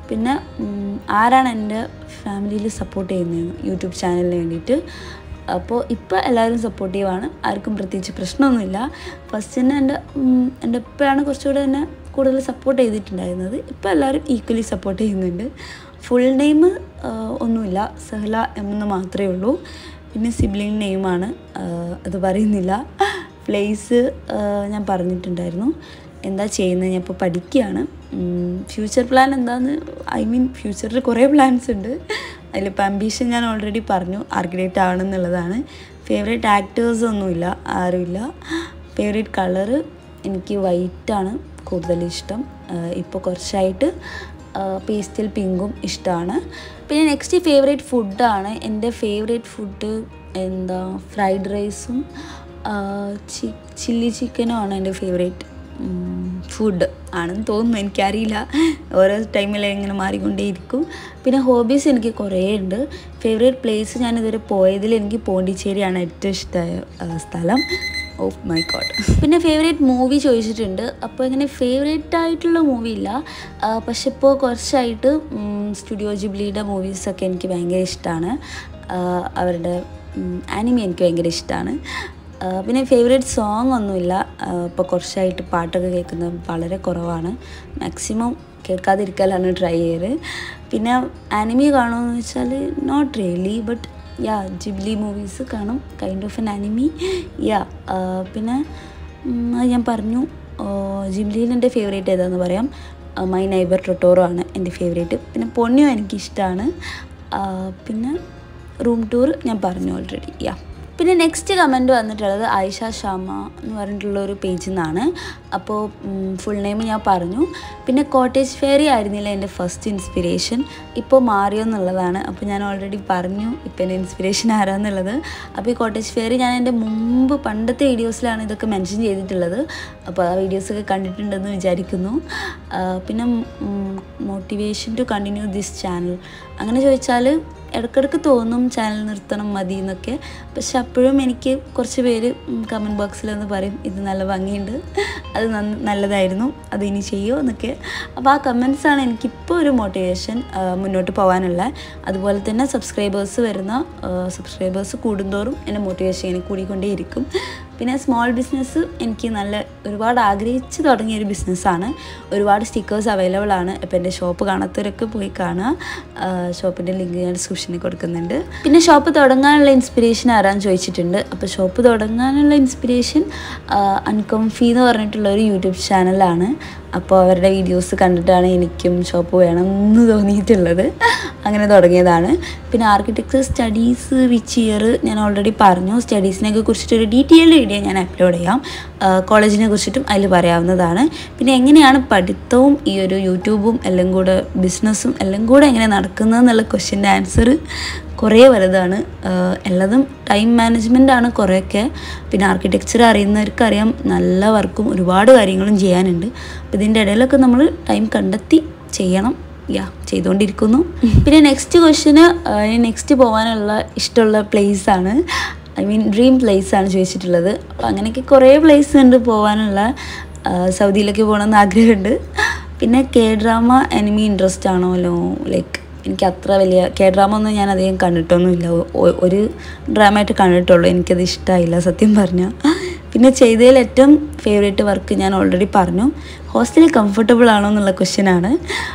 പിന്നെ ഉം, ആരാണ് എൻ്റെ ഫാമിലിയിൽ സപ്പോർട്ട് ചെയ്യുന്നതെന്ന് യൂട്യൂബ് ചാനലിന് വേണ്ടിയിട്ട് അപ്പോൾ ഇപ്പോൾ എല്ലാവരും സപ്പോർട്ടീവാണ് ആർക്കും പ്രത്യേകിച്ച് പ്രശ്നമൊന്നുമില്ല ഫസ്റ്റ് തന്നെ എൻ്റെ ഉം, എൻ്റെ ഉപ്പയാണ് കുറച്ചുകൂടെ എന്നെ കൂടുതൽ സപ്പോർട്ട് ചെയ്തിട്ടുണ്ടായിരുന്നത് ഇപ്പോൾ എല്ലാവരും ഈക്വലി സപ്പോർട്ട് ചെയ്യുന്നുണ്ട് ഫുൾ നെയിം ഒന്നുമില്ല സഹല എന്ന് മാത്രമേ ഉള്ളൂ പിന്നെ സിബ്ലിംഗ് നെയിമാണ് അത് പറയുന്നില്ല പ്ലേസ് ഞാൻ പറഞ്ഞിട്ടുണ്ടായിരുന്നു എന്താ ചെയ്യുന്നത് ഞാൻ ഇപ്പോൾ പഠിക്കുകയാണ് ഫ്യൂച്ചർ പ്ലാൻ എന്താന്ന് ഐ മീൻ ഫ്യൂച്ചറിൽ കുറേ പ്ലാൻസ് ഉണ്ട് അതിലിപ്പോൾ അംബീഷൻ ഞാൻ ഓൾറെഡി പറഞ്ഞു ആർക്കിടെക്റ്റ് ആവണം എന്നുള്ളതാണ് ഫേവറേറ്റ് ആക്ടേഴ്സ് ഒന്നുമില്ല ആരുമില്ല ഫേവറേറ്റ് കളറ് എനിക്ക് വൈറ്റാണ് കൂടുതൽ ഇഷ്ടം ഇപ്പോൾ കുറച്ചായിട്ട് പേസ്റ്റൽ പിങ്കും ഇഷ്ടമാണ് പിന്നെ നെക്സ്റ്റ് ഫേവറേറ്റ് ഫുഡാണ് എൻ്റെ ഫേവറേറ്റ് ഫുഡ് എന്താ ഫ്രൈഡ് റൈസും ചി ചില്ലി ചിക്കനും ആണ് എൻ്റെ ഫേവറേറ്റ് ഫുഡ് ആണെന്ന് തോന്നുന്നു എനിക്കറിയില്ല ഓരോ ടൈമിൽ ഇങ്ങനെ മാറിക്കൊണ്ടേയിരിക്കും പിന്നെ ഹോബീസ് എനിക്ക് കുറേ ഉണ്ട് ഫേവറേറ്റ് പ്ലേസ് ഞാൻ ഇതുവരെ പോയതിൽ എനിക്ക് പോണ്ടിച്ചേരിയാണ് ഏറ്റവും ഇഷ്ടമായ ആ, സ്ഥലം ഓ മൈ ഗോഡ് പിന്നെ ഫേവറേറ്റ് മൂവി ചോദിച്ചിട്ടുണ്ട് അപ്പോൾ ഇങ്ങനെ ഫേവറേറ്റ് ആയിട്ടുള്ള മൂവി ഇല്ല ആ, പക്ഷെ ഇപ്പോൾ കുറച്ചായിട്ട് സ്റ്റുഡിയോ ജിബ്ലിയുടെ മൂവീസൊക്കെ എനിക്ക് ഭയങ്കര ഇഷ്ടമാണ് അവരുടെ ആനിമി എനിക്ക് ഭയങ്കര ഇഷ്ടമാണ് ആ, പിന്നെ ഫേവറേറ്റ് സോങ് ഒന്നുമില്ല ഇപ്പോൾ കുറച്ചായിട്ട് പാട്ടൊക്കെ കേൾക്കുന്നത് വളരെ കുറവാണ് മാക്സിമം കേൾക്കാതിരിക്കലാണ് ട്രൈ ചെയ്യല് പിന്നെ ആനിമി കാണുമെന്ന് വെച്ചാൽ not really but yeah Ghibli movies കാണും kind of an anime yeah പിന്നെ ഉം, അത് ഞാൻ പറഞ്ഞു ജിബ്ലിയിൽ എൻ്റെ ഫേവറേറ്റ് ഏതാണെന്ന് പറയാം മൈ നൈബർ ടൊട്ടോറോ ആണ് എൻ്റെ ഫേവറേറ്റ് പിന്നെ പൊന്നിയോ എനിക്കിഷ്ടമാണ് പിന്നെ റൂം ടൂർ ഞാൻ പറഞ്ഞു ഓൾറെഡി യാ പിന്നെ നെക്സ്റ്റ് കമൻറ്റ് വന്നിട്ടുള്ളത് ആയിഷ ഷാമ എന്ന് പറഞ്ഞിട്ടുള്ള ഒരു പേജിൽ നിന്നാണ് അപ്പോൾ ഫുൾ നെയിം ഞാൻ പറഞ്ഞു പിന്നെ കോട്ടേജ് ഫെയറി ആയിരുന്നില്ല എൻ്റെ ഫസ്റ്റ് ഇൻസ്പിരേഷൻ ഇപ്പോൾ മാറിയോ എന്നുള്ളതാണ് അപ്പോൾ ഞാൻ ഓൾറെഡി പറഞ്ഞു ഇപ്പം എൻ്റെ ഇൻസ്പിരേഷൻ ആരാന്നുള്ളത് അപ്പോൾ ഈ കോട്ടേജ് ഫെയറി ഞാൻ എൻ്റെ മുമ്പ് പണ്ടത്തെ വീഡിയോസിലാണ് ഇതൊക്കെ മെൻഷൻ ചെയ്തിട്ടുള്ളത് അപ്പോൾ ആ വീഡിയോസൊക്കെ കണ്ടിട്ടുണ്ടെന്ന് വിചാരിക്കുന്നു ആ, പിന്നെ motivation to continue this channel അങ്ങനെ ചോദിച്ചാൽ ഇടയ്ക്കിടയ്ക്ക് തോന്നും ചാനൽ നിർത്തണം മതി എന്നൊക്കെ പക്ഷെ അപ്പോഴും എനിക്ക് കുറച്ച് പേര് കമൻറ്റ് ബോക്സിൽ ഒന്ന് പറയും ഇത് നല്ല ഭംഗിയുണ്ട് അത് നന്ന നല്ലതായിരുന്നു അത് ഇനി ചെയ്യുമോ എന്നൊക്കെ അപ്പോൾ ആ കമൻസാണ് എനിക്കിപ്പോൾ ഒരു മോട്ടിവേഷൻ മുന്നോട്ട് പോകാനുള്ള അതുപോലെ തന്നെ സബ്സ്ക്രൈബേഴ്സ് വരുന്ന സബ്സ്ക്രൈബേഴ്സ് കൂടുന്തോറും എൻ്റെ മോട്ടിവേഷൻ ഇങ്ങനെ കൂടിക്കൊണ്ടേയിരിക്കും പിന്നെ സ്മോൾ ബിസിനസ് എനിക്ക് നല്ല ഒരുപാട് ആഗ്രഹിച്ച് തുടങ്ങിയ ഒരു ബിസിനസ്സാണ് ഒരുപാട് സ്റ്റിക്കേഴ്സ് അവൈലബിൾ ആണ് ഇപ്പോൾ എൻ്റെ ഷോപ്പ് കാണാത്തവരൊക്കെ പോയി കാണുക ഷോപ്പിൻ്റെ ലിങ്ക് ഞാൻ ഡിസ്ക്രിപ്ഷനിൽ കൊടുക്കുന്നുണ്ട് പിന്നെ ഷോപ്പ് തുടങ്ങാനുള്ള ഇൻസ്പിരേഷൻ ആരാന്ന് ചോദിച്ചിട്ടുണ്ട് അപ്പോൾ ഷോപ്പ് തുടങ്ങാനുള്ള ഇൻസ്പിരേഷൻ അൺകംഫി എന്ന് പറഞ്ഞിട്ടുള്ള ഒരു യൂട്യൂബ് ചാനലാണ് അപ്പോൾ അവരുടെ വീഡിയോസ് കണ്ടിട്ടാണ് എനിക്കും ഷോപ്പ് വേണം എന്ന് തോന്നിയിട്ടുള്ളത് അങ്ങനെ തുടങ്ങിയതാണ് പിന്നെ ആർക്കിടെക്ചർ സ്റ്റഡീസ് വിച്ച് ഇയർ ഞാൻ ഓൾറെഡി പറഞ്ഞു സ്റ്റഡീസിനെയൊക്കെ കുറിച്ചിട്ടൊരു ഡീറ്റെയിൽഡ് വീഡിയോ ഞാൻ അപ്ലോഡ് ചെയ്യാം കോളേജിനെ കുറിച്ചിട്ടും അതിൽ പറയാവുന്നതാണ് പിന്നെ എങ്ങനെയാണ് പഠിത്തവും ഈ ഒരു യൂട്യൂബും എല്ലാം കൂടെ ബിസിനസ്സും എല്ലാം കൂടെ എങ്ങനെ നടക്കുന്നതെന്നുള്ള ക്വസ്റ്റ്യൻ്റെ ആൻസർ കുറേ വലുതാണ് ആഹ് എല്ലാതും ടൈം മാനേജ്മെൻ്റ് ആണ് കുറേയൊക്കെ പിന്നെ ആർക്കിടെക്ചർ അറിയുന്നവർക്കറിയാം നല്ല വർക്കും ഒരുപാട് കാര്യങ്ങളും ചെയ്യാനുണ്ട് അപ്പോൾ ഇതിൻ്റെ ഇടയിലൊക്കെ നമ്മൾ ടൈം കണ്ടെത്തി ചെയ്യണം യാ ചെയ്തുകൊണ്ടിരിക്കുന്നു പിന്നെ നെക്സ്റ്റ് ക്വസ്റ്റിന് നെക്സ്റ്റ് പോകാനുള്ള ഇഷ്ടമുള്ള പ്ലേസ് ആണ് ഐ മീൻ ഡ്രീം പ്ലേസ് ആണ് ചോദിച്ചിട്ടുള്ളത് അപ്പോൾ അങ്ങനെയൊക്കെ കുറേ പ്ലേസ് ഉണ്ട് പോകാനുള്ള ആ, സൗദിയിലേക്ക് പോകണമെന്ന് ആഗ്രഹമുണ്ട് പിന്നെ കെ ഡ്രാമ എനിമി ഇൻട്രസ്റ്റ് ആണോല്ലോ ലൈക്ക് എനിക്ക് അത്ര വലിയ കെ ഡ്രാമ ഒന്നും ഞാൻ അധികം കണ്ടിട്ടൊന്നുമില്ല ഒ- ഒരു ഡ്രാമയായിട്ട് കണ്ടിട്ടുള്ളൂ എനിക്കത് ഇഷ്ടമായില്ല സത്യം പറഞ്ഞാൽ പിന്നെ ചെയ്തതിൽ ഏറ്റവും ഫേവറേറ്റ് വർക്ക് ഞാൻ ഓൾറെഡി പറഞ്ഞു ഹോസ്റ്റലിൽ കംഫർട്ടബിൾ ആണോ എന്നുള്ള ക്വസ്റ്റ്യൻ ആണ്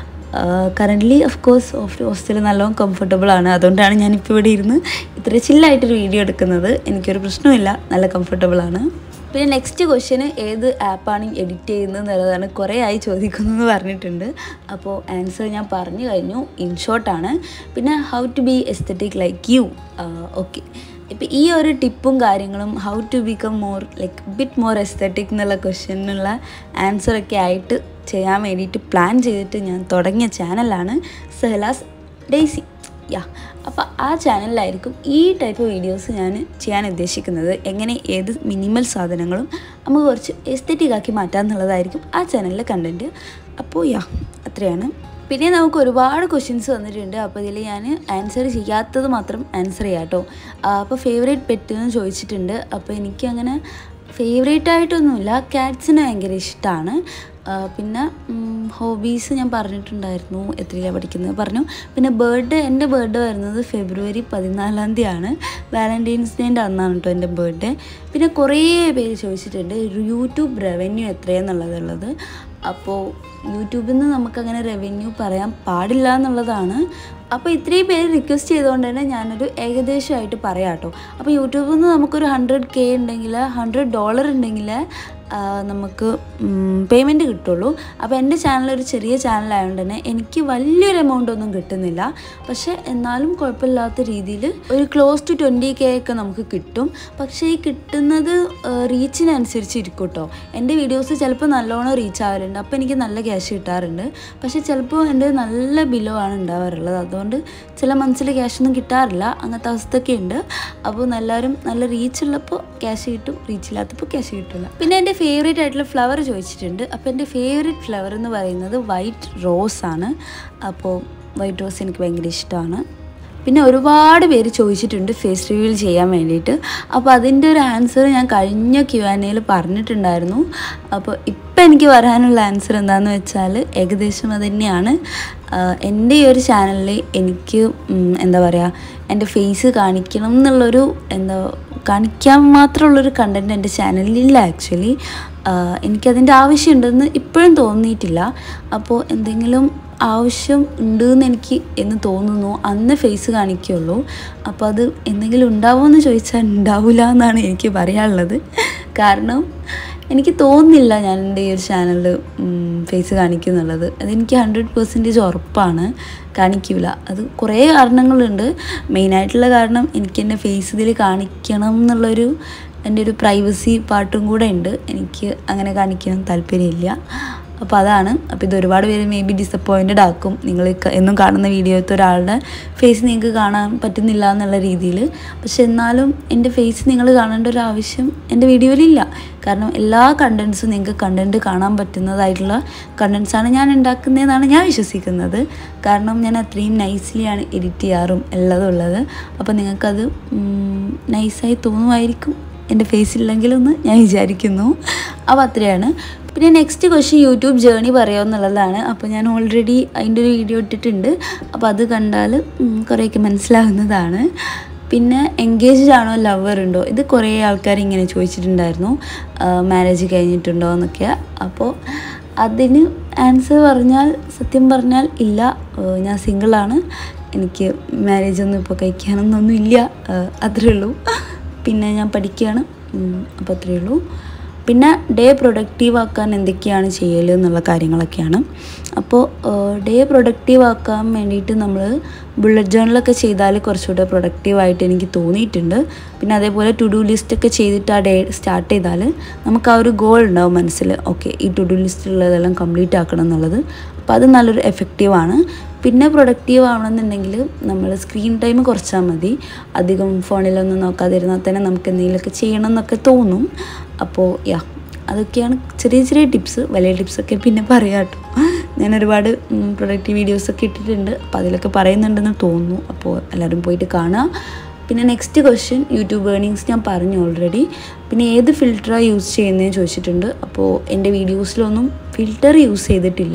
കറൻ്റ്ലി ഓഫ് കോഴ്സ് ഓഫ് ഹോസ്റ്റലിൽ നല്ലോണം കംഫർട്ടബിൾ ആണ് അതുകൊണ്ടാണ് ഞാനിപ്പോൾ ഇവിടെ ഇരുന്ന് ഇത്ര ചില്ലായിട്ടൊരു വീഡിയോ എടുക്കുന്നത് എനിക്കൊരു പ്രശ്നമില്ല നല്ല കംഫർട്ടബിൾ ആണ് പിന്നെ നെക്സ്റ്റ് ക്വസ്റ്റ്യന് ഏത് ആപ്പാണ് എഡിറ്റ് ചെയ്യുന്നത് എന്നുള്ളതാണ് കുറേ ആയി ചോദിക്കുന്നതെന്ന് പറഞ്ഞിട്ടുണ്ട് അപ്പോൾ ആൻസർ ഞാൻ പറഞ്ഞു കഴിഞ്ഞു ഇൻ ഷോർട്ടാണ് പിന്നെ how to be aesthetic like you okay ഇപ്പം ഈ ഒരു ടിപ്പും കാര്യങ്ങളും how to become more like bit more aesthetic എന്നുള്ള ക്വസ്റ്റ്യനുള്ള ആൻസറൊക്കെ ആയിട്ട് ചെയ്യാൻ വേണ്ടിയിട്ട് പ്ലാൻ ചെയ്തിട്ട് ഞാൻ തുടങ്ങിയ ചാനലാണ് സെഹലാസ് ഡെയ്സി യാ അപ്പോൾ ആ ചാനലിലായിരിക്കും ഈ ടൈപ്പ് വീഡിയോസ് ഞാൻ ചെയ്യാൻ ഉദ്ദേശിക്കുന്നത് എങ്ങനെ ഏത് മിനിമൽ സാധനങ്ങളും നമുക്ക് കുറച്ച് എസ്തെറ്റിക് ആക്കി മാറ്റാം എന്നുള്ളതായിരിക്കും ആ ചാനലിലെ കണ്ടൻറ്റ് അപ്പോൾ യാ അത്രയാണ് പിന്നെ നമുക്ക് ഒരുപാട് ക്വസ്റ്റ്യൻസ് വന്നിട്ടുണ്ട് അപ്പോൾ ഇതിൽ ഞാൻ ആൻസർ ചെയ്യാത്തത് മാത്രം ആൻസർ ചെയ്യാം കേട്ടോ അപ്പോൾ ഫേവറേറ്റ് പെറ്റ് എന്ന് ചോദിച്ചിട്ടുണ്ട് അപ്പോൾ എനിക്കങ്ങനെ ഫേവറേറ്റ് ആയിട്ടൊന്നുമില്ല ക്യാറ്റ്സിന് ഭയങ്കര ഇഷ്ടമാണ് ആ, പിന്നെ ഹോബീസ് ഞാൻ പറഞ്ഞിട്ടുണ്ടായിരുന്നു എത്രയിലാണ് പഠിക്കുന്നത് പറഞ്ഞു പിന്നെ ബർത്ത്ഡേ എൻ്റെ ബർത്ത്ഡേ വരുന്നത് ഫെബ്രുവരി പതിനാലാം തീയതിയാണ് വാലൻറ്റൈൻസ് ഡേൻ്റെ അന്നാണ് കേട്ടോ എൻ്റെ ബർത്ത്ഡേ പിന്നെ കുറേ പേര് ചോദിച്ചിട്ടുണ്ട് യൂട്യൂബ് റവന്യൂ എത്രയാണെന്നുള്ളതുള്ളത് അപ്പോൾ യൂട്യൂബിൽ നിന്ന് നമുക്കങ്ങനെ റവന്യൂ പറയാൻ പാടില്ല എന്നുള്ളതാണ് അപ്പോൾ ഇത്രയും പേര് റിക്വസ്റ്റ് ചെയ്തുകൊണ്ട് തന്നെ ഞാനൊരു ഏകദേശമായിട്ട് പറയാം കേട്ടോ അപ്പോൾ യൂട്യൂബിൽ നിന്ന് നമുക്കൊരു ഹൺഡ്രഡ് കെ ഉണ്ടെങ്കിൽ ഹൺഡ്രഡ് ഡോളർ ഉണ്ടെങ്കിൽ ആ, നമുക്ക് പേയ്മെൻറ്റ് കിട്ടുള്ളൂ അപ്പോൾ എൻ്റെ ചാനൽ ഒരു ചെറിയ ചാനലായതുകൊണ്ട് തന്നെ എനിക്ക് വലിയൊരു എമൗണ്ട് ഒന്നും കിട്ടുന്നില്ല പക്ഷേ എന്നാലും കുഴപ്പമില്ലാത്ത രീതിയിൽ ഒരു ക്ലോസ് ടു ട്വൻറ്റി കെ ഒക്കെ നമുക്ക് കിട്ടും പക്ഷേ ഈ കിട്ടുന്നത് റീച്ചിനനുസരിച്ച് ഇരിക്കും കേട്ടോ എൻ്റെ വീഡിയോസ് ചിലപ്പോൾ നല്ലോണം റീച്ച് ആവാറുണ്ട് അപ്പോൾ എനിക്ക് നല്ല ക്യാഷ് കിട്ടാറുണ്ട് പക്ഷേ ചിലപ്പോൾ എൻ്റെ നല്ല ബിലോ ആണ് ഉണ്ടാവാറുള്ളത് അതുകൊണ്ട് ചില മന്ത്സിൽ ക്യാഷൊന്നും കിട്ടാറില്ല അങ്ങനത്തെ അവസ്ഥയൊക്കെ ഉണ്ട് അപ്പോൾ എല്ലാവരും നല്ല റീച്ച് ഉള്ളപ്പോൾ ക്യാഷ് കിട്ടും റീച്ച് ഇല്ലാത്തപ്പോൾ ക്യാഷ് കിട്ടില്ല പിന്നെ എൻ്റെ ഫേവറേറ്റ് ആയിട്ടുള്ള ഫ്ലവർ ചോദിച്ചിട്ടുണ്ട് അപ്പോൾ എൻ്റെ ഫേവറേറ്റ് ഫ്ലവർ എന്ന് പറയുന്നത് വൈറ്റ് റോസ് ആണ് അപ്പോൾ വൈറ്റ് റോസ് എനിക്ക് ഭയങ്കര ഇഷ്ടമാണ് പിന്നെ ഒരുപാട് പേര് ചോദിച്ചിട്ടുണ്ട് ഫേസ് റിവ്യൂൽ ചെയ്യാൻ വേണ്ടിയിട്ട് അപ്പോൾ അതിൻ്റെ ഒരു ആൻസർ ഞാൻ കഴിഞ്ഞ ക്യു ആൻ എയിൽ പറഞ്ഞിട്ടുണ്ടായിരുന്നു അപ്പോൾ ഇപ്പം എനിക്ക് പറയാനുള്ള ആൻസർ എന്താണെന്ന് വെച്ചാൽ ഏകദേശം അത് തന്നെയാണ് ആഹ് എൻ്റെ ഈ ഒരു ചാനലിൽ എനിക്ക് ഉം, എന്താ പറയുക എൻ്റെ ഫേസ് കാണിക്കണം എന്നുള്ളൊരു എന്താ കാണിക്കാൻ മാത്രമുള്ളൊരു കണ്ടൻറ്റ് എൻ്റെ ചാനലിലില്ല ആക്ച്വലി എനിക്കതിൻ്റെ ആവശ്യമുണ്ടെന്ന് ഇപ്പോഴും തോന്നിയിട്ടില്ല അപ്പോൾ എന്തെങ്കിലും ആവശ്യം ഉണ്ട് എന്ന് എനിക്ക് എന്ന് തോന്നുന്നു അന്ന് ഫേസ് കാണിക്കുള്ളൂ അപ്പോൾ അത് എന്തെങ്കിലും ഉണ്ടാവുമെന്ന് ചോദിച്ചാൽ ഉണ്ടാവില്ല എന്നാണ് എനിക്ക് പറയാനുള്ളത് കാരണം എനിക്ക് തോന്നുന്നില്ല ഞാൻ എൻ്റെ ഈ ഒരു ചാനലിൽ ഫേസ് കാണിക്കുന്നുള്ളത് അതെനിക്ക് ഹൺഡ്രഡ് പെർസെൻറ്റേജ് ഉറപ്പാണ് കാണിക്കില്ല അത് കുറേ കാരണങ്ങളുണ്ട് മെയിനായിട്ടുള്ള കാരണം എനിക്ക് എൻ്റെ ഫേസ് ഇതിൽ കാണിക്കണം എന്നുള്ളൊരു എൻ്റെ ഒരു പ്രൈവസി പാർട്ടും കൂടെ ഉണ്ട് എനിക്ക് അങ്ങനെ കാണിക്കാൻ താല്പര്യമില്ല അപ്പോൾ അതാണ് അപ്പോൾ ഇത് ഒരുപാട് പേര് മേ ബി ഡിസപ്പോയിൻറ്റഡ് ആക്കും നിങ്ങൾ ക- എന്നും കാണുന്ന വീഡിയോത്തെ ഒരാളുടെ ഫേസ് നിങ്ങൾക്ക് കാണാൻ പറ്റുന്നില്ല എന്നുള്ള രീതിയിൽ പക്ഷെ എന്നാലും എൻ്റെ ഫേസ് നിങ്ങൾ കാണേണ്ട ഒരു ആവശ്യം എൻ്റെ വീഡിയോയിലില്ല കാരണം എല്ലാ കണ്ടൻസും നിങ്ങൾക്ക് കണ്ടൻറ്റ് കാണാൻ പറ്റുന്നതായിട്ടുള്ള കണ്ടൻസാണ് ഞാൻ ഉണ്ടാക്കുന്നതെന്നാണ് ഞാൻ വിശ്വസിക്കുന്നത് കാരണം ഞാൻ അത്രയും നൈസ്ലിയാണ് എഡിറ്റ് ചെയ്യാറും എല്ലതും ഉള്ളത് അപ്പോൾ നിങ്ങൾക്കത് നൈസായി തോന്നുമായിരിക്കും എൻ്റെ ഫേസില്ലെങ്കിലെന്ന് ഞാൻ വിചാരിക്കുന്നു അപ്പോൾ അത്രയാണ് പിന്നെ നെക്സ്റ്റ് ക്വസ്റ്റ്യൻ യൂട്യൂബ് ജേണി പറയാമെന്നുള്ളതാണ് അപ്പോൾ ഞാൻ ഓൾറെഡി അതിൻ്റെ ഒരു വീഡിയോ ഇട്ടിട്ടുണ്ട് അപ്പോൾ അത് കണ്ടാൽ ഉം, കുറേയൊക്കെ മനസ്സിലാവുന്നതാണ് പിന്നെ എൻഗേജ്ഡ് ആണോ ലവർ ഉണ്ടോ ഇത് കുറേ ആൾക്കാർ ഇങ്ങനെ ചോദിച്ചിട്ടുണ്ടായിരുന്നു മാരേജ് കഴിഞ്ഞിട്ടുണ്ടോ എന്നൊക്കെ അപ്പോൾ അതിന് ആൻസർ പറഞ്ഞാൽ സത്യം പറഞ്ഞാൽ ഇല്ല ഏഹ് ഞാൻ സിംഗിളാണ് എനിക്ക് മാരേജ് ഒന്നും ഇപ്പോൾ കഴിക്കാനൊന്നൊന്നും ഇല്ല ഏഹ് അത്രേ ഉള്ളൂ പിന്നെ ഞാൻ പഠിക്കുകയാണ് ഉം, അപ്പോൾ അത്രയേ ഉള്ളൂ പിന്നെ ഡേ പ്രൊഡക്റ്റീവ് ആക്കാൻ എന്തൊക്കെയാണ് ചെയ്യൽ എന്നുള്ള കാര്യങ്ങളൊക്കെയാണ് അപ്പോൾ ഡേ പ്രൊഡക്റ്റീവ് ആക്കാൻ വേണ്ടിയിട്ട് നമ്മൾ ബുള്ളറ്റ് ജേണലൊക്കെ ചെയ്താൽ കുറച്ചുകൂടെ പ്രൊഡക്റ്റീവായിട്ട് എനിക്ക് തോന്നിയിട്ടുണ്ട് പിന്നെ അതേപോലെ ടു ഡു ലിസ്റ്റ് ഒക്കെ ചെയ്തിട്ട് ആ ഡേ സ്റ്റാർട്ട് ചെയ്താൽ നമുക്ക് ആ ഒരു ഗോൾ ഉണ്ടാവും മനസ്സിൽ ഓക്കെ ഈ ടു ഡു ലിസ്റ്റിലുള്ളതെല്ലാം കംപ്ലീറ്റ് ആക്കണം എന്നുള്ളത് അപ്പോൾ അത് നല്ലൊരു എഫക്റ്റീവാണ് പിന്നെ പ്രൊഡക്റ്റീവ് ആവണമെന്നുണ്ടെങ്കിൽ നമ്മൾ സ്ക്രീൻ ടൈം കുറച്ചാൽ മതി അധികം ഫോണിലൊന്നും നോക്കാതിരുന്നാൽ തന്നെ നമുക്ക് എന്തെങ്കിലുമൊക്കെ ചെയ്യണം എന്നൊക്കെ തോന്നും അപ്പോൾ യാ അതൊക്കെയാണ് ചെറിയ ചെറിയ ടിപ്സ് വലിയ ടിപ്സൊക്കെ പിന്നെ പറയാം കേട്ടോ ഞാൻ ഒരുപാട് പ്രൊഡക്റ്റീവ് വീഡിയോസൊക്കെ ഇട്ടിട്ടുണ്ട് അപ്പോൾ അതിലൊക്കെ പറയുന്നുണ്ടെന്ന് തോന്നുന്നു അപ്പോൾ എല്ലാവരും പോയിട്ട് കാണുക പിന്നെ നെക്സ്റ്റ് ക്വസ്റ്റ്യൻ യൂട്യൂബ് ഏർണിങ്സ് ഞാൻ പറഞ്ഞു ഓൾറെഡി പിന്നെ ഏത് ഫിൽറ്ററാണ് യൂസ് ചെയ്യുന്നതെന്ന് ചോദിച്ചിട്ടുണ്ട് അപ്പോൾ എൻ്റെ വീഡിയോസിലൊന്നും ഫിൽറ്റർ യൂസ് ചെയ്തിട്ടില്ല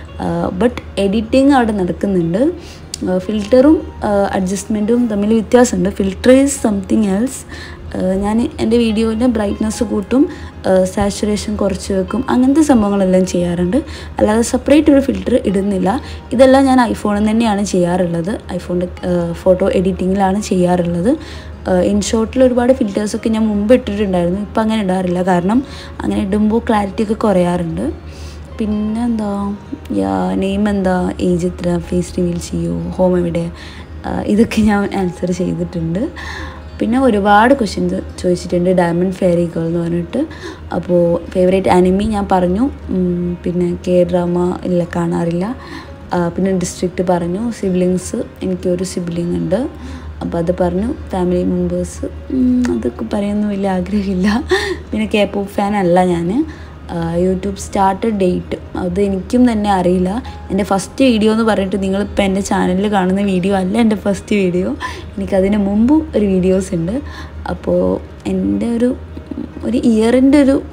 ബട്ട് എഡിറ്റിംഗ് അവിടെ നടക്കുന്നുണ്ട് ഫിൽറ്ററും അഡ്ജസ്റ്റ്മെൻറ്റും തമ്മിൽ വ്യത്യാസമുണ്ട് ഫിൽറ്റർ ഈസ് സംതിങ് എൽസ് ഞാൻ എൻ്റെ വീഡിയോൻ്റെ ബ്രൈറ്റ്നസ് കൂട്ടും സാച്ചുറേഷൻ കുറച്ച് വെക്കും അങ്ങനത്തെ സംഭവങ്ങളെല്ലാം ചെയ്യാറുണ്ട് അല്ലാതെ സെപ്പറേറ്റ് ഒരു ഫിൽറ്റർ ഇടുന്നില്ല ഇതെല്ലാം ഞാൻ ഐഫോണിൽ തന്നെയാണ് ചെയ്യാറുള്ളത് ഐഫോണിൻ്റെ ഫോട്ടോ എഡിറ്റിങ്ങിലാണ് ചെയ്യാറുള്ളത് ഇൻഷോട്ടിൽ ഒരുപാട് ഫിൽറ്റേഴ്സൊക്കെ ഞാൻ മുമ്പ് ഇട്ടിട്ടുണ്ടായിരുന്നു ഇപ്പം അങ്ങനെ ഇടാറില്ല കാരണം അങ്ങനെ ഇടുമ്പോൾ ക്ലാരിറ്റി ഒക്കെ കുറയാറുണ്ട് പിന്നെന്താ യാ നെയിം എന്താ ഏജ് എത്ര ഫേസ് റിവീൽ ചെയ്യൂ ഹോം എവിടെ ആ, ഇതൊക്കെ ഞാൻ ആൻസർ ചെയ്തിട്ടുണ്ട് പിന്നെ ഒരുപാട് ക്വസ്റ്റ്യൻസ് ചോദിച്ചിട്ടുണ്ട് ഡയമണ്ട് ഫെയറി ഗേൾ എന്ന് പറഞ്ഞിട്ട് അപ്പോൾ ഫേവറേറ്റ് അനിമി ഞാൻ പറഞ്ഞു ഉം, പിന്നെ കെ ഡ്രാമ ഇല്ല കാണാറില്ല ആ, പിന്നെ ഡിസ്ട്രിക്റ്റ് പറഞ്ഞു സിബ്ലിങ്സ് എനിക്കൊരു സിബ്ലിംഗ് ഉണ്ട് അപ്പോൾ അത് പറഞ്ഞു ഫാമിലി മെമ്പേഴ്സ് അതൊക്കെ പറയാനൊന്നും വലിയ ആഗ്രഹമില്ല പിന്നെ കെ പോപ്പ് ഫാൻ അല്ല ഞാൻ യൂട്യൂബ് സ്റ്റാർട്ട് ഡേറ്റ് അത് എനിക്കും തന്നെ അറിയില്ല എൻ്റെ ഫസ്റ്റ് വീഡിയോ എന്ന് പറഞ്ഞിട്ട് നിങ്ങളിപ്പോൾ എൻ്റെ ചാനലിൽ കാണുന്ന വീഡിയോ അല്ല എൻ്റെ ഫസ്റ്റ് വീഡിയോ എനിക്കതിന് മുമ്പും ഒരു വീഡിയോസ് ഉണ്ട് അപ്പോൾ എൻ്റെ ഒരു ഒരു ഇയറിൻ്റെ ഒരു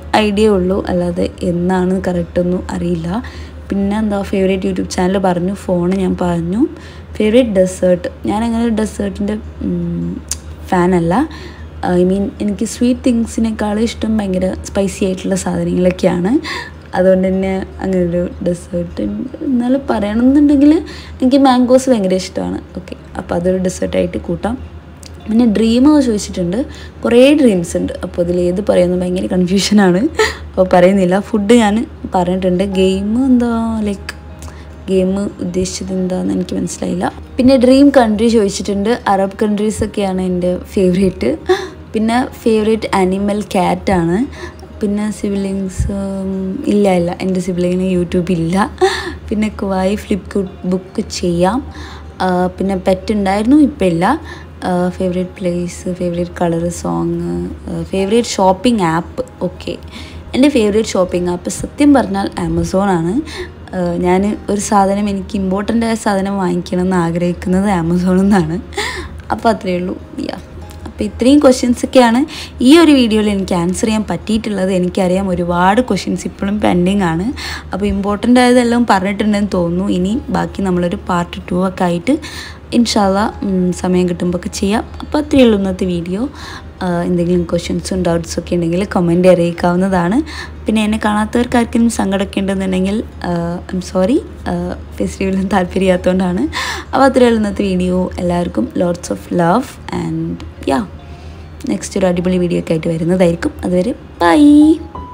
ഐഡിയ ഉള്ളൂ അല്ലാതെ എന്നാണ് കറക്റ്റൊന്നും അറിയില്ല പിന്നെ എന്താ ഫേവറേറ്റ് യൂട്യൂബ് ചാനൽ പറഞ്ഞു ഫോൺ ഞാൻ പറഞ്ഞു ഫേവറേറ്റ് ഡെസേർട്ട് ഞാൻ അങ്ങനെ ഡെസേർട്ടിൻ്റെ ഫാനല്ല ഐ മീൻ എനിക്ക് സ്വീറ്റ് തിങ്സിനേക്കാളും ഇഷ്ടം ഭയങ്കര സ്പൈസി ആയിട്ടുള്ള സാധനങ്ങളൊക്കെയാണ് അതുകൊണ്ട് തന്നെ അങ്ങനെ ഒരു ഡെസേർട്ട് എന്നാലും പറയണമെന്നുണ്ടെങ്കിൽ എനിക്ക് മാംഗോസ് ഭയങ്കര ഇഷ്ടമാണ് ഓക്കെ അപ്പോൾ അതൊരു ഡെസേർട്ടായിട്ട് കൂട്ടാം പിന്നെ ഡ്രീം ചോദിച്ചിട്ടുണ്ട് കുറേ ഡ്രീംസ് ഉണ്ട് അപ്പോൾ അതിൽ ഏത് പറയുന്നത് ഭയങ്കര കൺഫ്യൂഷനാണ് അപ്പോൾ പറയുന്നില്ല ഫുഡ് ഞാൻ പറഞ്ഞിട്ടുണ്ട് ഗെയിം എന്താ ലൈക്ക് ഗെയിം ഉദ്ദേശിച്ചത് എന്താണെന്ന് എനിക്ക് മനസ്സിലായില്ല പിന്നെ ഡ്രീം കൺട്രി ചോദിച്ചിട്ടുണ്ട് അറബ് കൺട്രീസ് ഒക്കെയാണ് എൻ്റെ ഫേവറേറ്റ് പിന്നെ ഫേവറേറ്റ് ആനിമൽ ക്യാറ്റാണ് പിന്നെ സിബ്ലിങ്സ് ഇല്ല ഇല്ല എൻ്റെ സിബ്ലിങ്ങിന് യൂട്യൂബില്ല പിന്നെ കുവായി ഫ്ലിപ്പ് ബുക്ക് ചെയ്യാം ആ, പിന്നെ പെറ്റ് ഉണ്ടായിരുന്നു ഇപ്പം ഇല്ല favourite place favourite colour song favourite shopping app okay എൻ്റെ ഫേവറേറ്റ് ഷോപ്പിംഗ് ആപ്പ് സത്യം പറഞ്ഞാൽ ആമസോൺ ആണ് ഞാൻ ഒരു സാധനം എനിക്ക് ഇമ്പോർട്ടൻ്റ് ആയ സാധനം വാങ്ങിക്കണം എന്ന് ആഗ്രഹിക്കുന്നത് ആമസോണിൽ നിന്നാണ് അപ്പോൾ അത്രയേ ഉള്ളൂ യാ അപ്പോൾ ഇത്രയും ക്വസ്റ്റ്യൻസ് ഒക്കെയാണ് ഈ ഒരു വീഡിയോയിൽ എനിക്ക് ആൻസർ ചെയ്യാൻ പറ്റിയിട്ടുള്ളത് എനിക്കറിയാം ഒരുപാട് ക്വസ്റ്റ്യൻസ് ഇപ്പോഴും പെൻഡിങ് ആണ് അപ്പോൾ ഇമ്പോർട്ടൻ്റ് ആയതെല്ലാം പറഞ്ഞിട്ടുണ്ടെന്ന് തോന്നുന്നു ഇനി ബാക്കി നമ്മളൊരു പാർട്ട് ടു ഒക്കെ ആയിട്ട് ഇൻഷാല്ല സമയം കിട്ടുമ്പോൾ ഒക്കെ ചെയ്യാം അപ്പോൾ അത്രയേ ഉള്ളൂ ഇന്നത്തെ വീഡിയോ എന്തെങ്കിലും ക്വസ്റ്റ്യൻസും ഡൗട്ട്സും ഒക്കെ ഉണ്ടെങ്കിൽ കമൻറ്റ് അറിയിക്കാവുന്നതാണ് പിന്നെ എന്നെ കാണാത്തവർക്ക് ആർക്കെങ്കിലും സങ്കടമൊക്കെ ഉണ്ടെന്നുണ്ടെങ്കിൽ ഐ എം സോറി ഫെസ്റ്റിവലും താല്പര്യമില്ലാത്തതുകൊണ്ടാണ് അപ്പോൾ അത്രയേ ഉള്ളൂ ഇന്നത്തെ വീഡിയോ എല്ലാവർക്കും lots of love and yeah next ഒരു അടിപൊളി വീഡിയോ ഒക്കെ ആയിട്ട് വരുന്നതായിരിക്കും അതുവരെ ബൈ